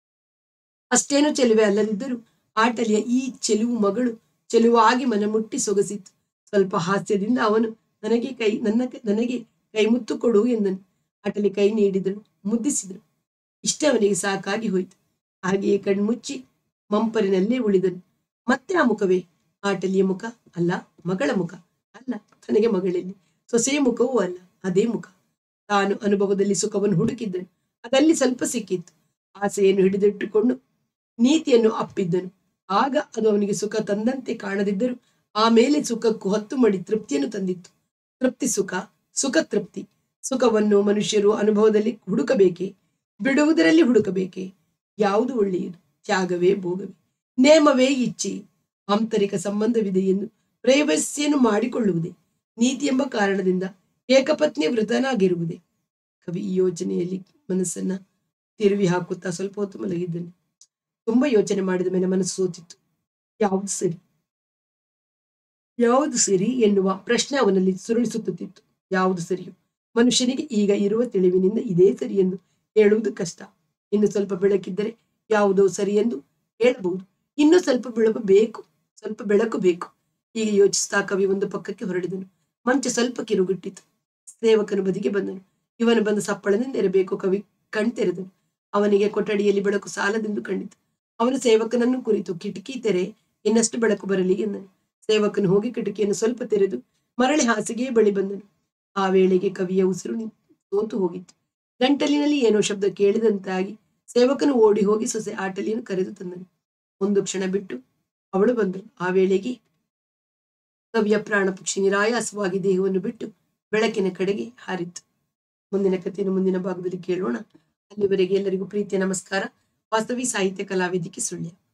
ಅಷ್ಟೇನು ಚೆಲುವೆ ಅಲ್ಲದಿದ್ದರೂ ಆಟಲಿಯ ಈ ಚೆಲುವು ಮಗಳು ಚೆಲುವಾಗಿ ಮನಮುಟ್ಟಿ ಸೊಗಸಿತ್ತು ಸ್ವಲ್ಪ ಹಾಸ್ಯದಿಂದ ಅವನು ನನಗೆ ಕೈ ನನ್ನ ನನಗೆ ಕೈ ಮುತ್ತು ಕೊಡು ಎಂದನು ಆಟಲಿ ಕೈ ನೀಡಿದಳು ಮುದ್ದಿಸಿದಳು ಇಷ್ಟ ಅವನಿಗೆ ಸಾಕಾಗಿ ಹೋಯಿತು ಹಾಗೆಯೇ ಕಣ್ಮುಚ್ಚಿ ಮಂಪರಿನಲ್ಲೇ ಉಳಿದನು ಮತ್ತೆ ಆ ಮುಖವೇ ಆಟಲಿಯ ಮುಖ ಅಲ್ಲ ಮಗಳ ಮುಖ ಅಲ್ಲ ತನಗೆ ಮಗಳಲ್ಲಿ ಸೊಸೆಯ ಮುಖವೂ ಅಲ್ಲ ಅದೇ ಮುಖ ತಾನು ಅನುಭವದಲ್ಲಿ ಸುಖವನ್ನು ಹುಡುಕಿದ್ದನು ಅದಲ್ಲಿ ಸ್ವಲ್ಪ ಸಿಕ್ಕಿತ್ತು ಆಸೆಯನ್ನು ಹಿಡಿದಿಟ್ಟುಕೊಂಡು ನೀತಿಯನ್ನು ಅಪ್ಪಿದ್ದನು ಆಗ ಅದು ಅವನಿಗೆ ಸುಖ ತಂದಂತೆ ಕಾಣದಿದ್ದರೂ ಆಮೇಲೆ ಸುಖಕ್ಕೂ ಹತ್ತು ಮಡಿ ತೃಪ್ತಿಯನ್ನು ತಂದಿತ್ತು ತೃಪ್ತಿ ಸುಖ ಸುಖ ತೃಪ್ತಿ ಸುಖವನ್ನು ಮನುಷ್ಯರು ಅನುಭವದಲ್ಲಿ ಹುಡುಕಬೇಕೆ ಬಿಡುವುದರಲ್ಲಿ ಹುಡುಕಬೇಕೆ ಯಾವುದು ಒಳ್ಳೆಯದು ತ್ಯಾಗವೇ ಭೋಗವೇ ನೇಮವೇ ಇಚ್ಛೆ ಆಂತರಿಕ ಸಂಬಂಧವಿದೆ ಎಂದು ಪ್ರೇಯಸ್ಸಿಯನ್ನು ಮಾಡಿಕೊಳ್ಳುವುದೇ ನೀತಿ ಎಂಬ ಕಾರಣದಿಂದ ಏಕಪತ್ನಿ ವೃತನಾಗಿರುವುದೇ ಕವಿ ಈ ಯೋಚನೆಯಲ್ಲಿ ಮನಸ್ಸನ್ನ ತಿರುವಿ ಹಾಕುತ್ತಾ ಸ್ವಲ್ಪ ಹೊತ್ತು ಮಲಗಿದ್ದನು ತುಂಬಾ ಯೋಚನೆ ಮಾಡಿದ ಮೇಲೆ ಮನಸ್ಸು ಸೋತಿತ್ತು ಯಾವುದು ಸರಿ ಯಾವುದು ಸರಿ ಎನ್ನುವ ಪ್ರಶ್ನೆ ಅವನಲ್ಲಿ ಸುರುಳಿಸುತ್ತಿತ್ತು ಯಾವುದು ಸರಿಯು ಮನುಷ್ಯನಿಗೆ ಈಗ ಇರುವ ತಿಳಿವಿನಿಂದ ಇದೇ ಸರಿ ಎಂದು ಹೇಳುವುದು ಕಷ್ಟ ಇನ್ನು ಸ್ವಲ್ಪ ಬೆಳಕಿದ್ದರೆ ಯಾವುದೋ ಸರಿ ಎಂದು ಹೇಳಬಹುದು ಇನ್ನು ಸ್ವಲ್ಪ ಬೆಳಕು ಬೇಕು ಸ್ವಲ್ಪ ಬೆಳಕು ಬೇಕು ಹೀಗೆ ಯೋಚಿಸ್ತಾ ಕವಿ ಒಂದು ಪಕ್ಕಕ್ಕೆ ಹೊರಡಿದನು ಮಂಚ ಸ್ವಲ್ಪ ಕಿರುಗುಟ್ಟಿತು ಸೇವಕನು ಬದಿಗೆ ಬಂದನು ಇವನು ಬಂದ ಸಪ್ಪಳದಿಂದ ಇರಬೇಕು ಕವಿ ಕಣ್ತೆರೆದನು ಅವನಿಗೆ ಕೊಠಡಿಯಲ್ಲಿ ಬೆಳಕು ಸಾಲದೆಂದು ಕಂಡಿತು ಅವನು ಸೇವಕನನ್ನು ಕುರಿತು ಕಿಟಕಿ ತೆರೆ ಇನ್ನಷ್ಟು ಬೆಳಕು ಬರಲಿ ಎಂದನು ಸೇವಕನು ಹೋಗಿ ಕಿಟಕಿಯನ್ನು ಸ್ವಲ್ಪ ತೆರೆದು ಮರಳಿ ಹಾಸಿಗೆಯ ಬಳಿ ಬಂದನು ಆ ವೇಳೆಗೆ ಕವಿಯ ಉಸಿರು ನಿಂತು ಸೋತು ಹೋಗಿತ್ತು ಗಂಟಲಿನಲ್ಲಿ ಏನೋ ಶಬ್ದ ಕೇಳಿದಂತಾಗಿ ಸೇವಕನು ಓಡಿ ಹೋಗಿ ಸೊಸೆ ಆಟಲಿಯನ್ನು ಕರೆದು ತಂದನು ಒಂದು ಕ್ಷಣ ಬಿಟ್ಟು ಅವಳು ಬಂದಳು ಆ ವೇಳೆಗೆ ಕವಿಯ ಪ್ರಾಣ ಪಕ್ಷಿ ನಿರಾಯಾಸವಾಗಿ ದೇಹವನ್ನು ಬಿಟ್ಟು ಬೆಳಕಿನ ಕಡೆಗೆ ಹಾರಿತು ಮುಂದಿನ ಕಥೆಯನ್ನು ಮುಂದಿನ ಭಾಗದಲ್ಲಿ ಕೇಳೋಣ ಅಲ್ಲಿವರೆಗೆ ಎಲ್ಲರಿಗೂ ಪ್ರೀತಿಯ ನಮಸ್ಕಾರ ವಾಸ್ತವಿ ಸಾಹಿತ್ಯ ಕಲಾವೇದಿಕೆ ಸುಳ್ಯ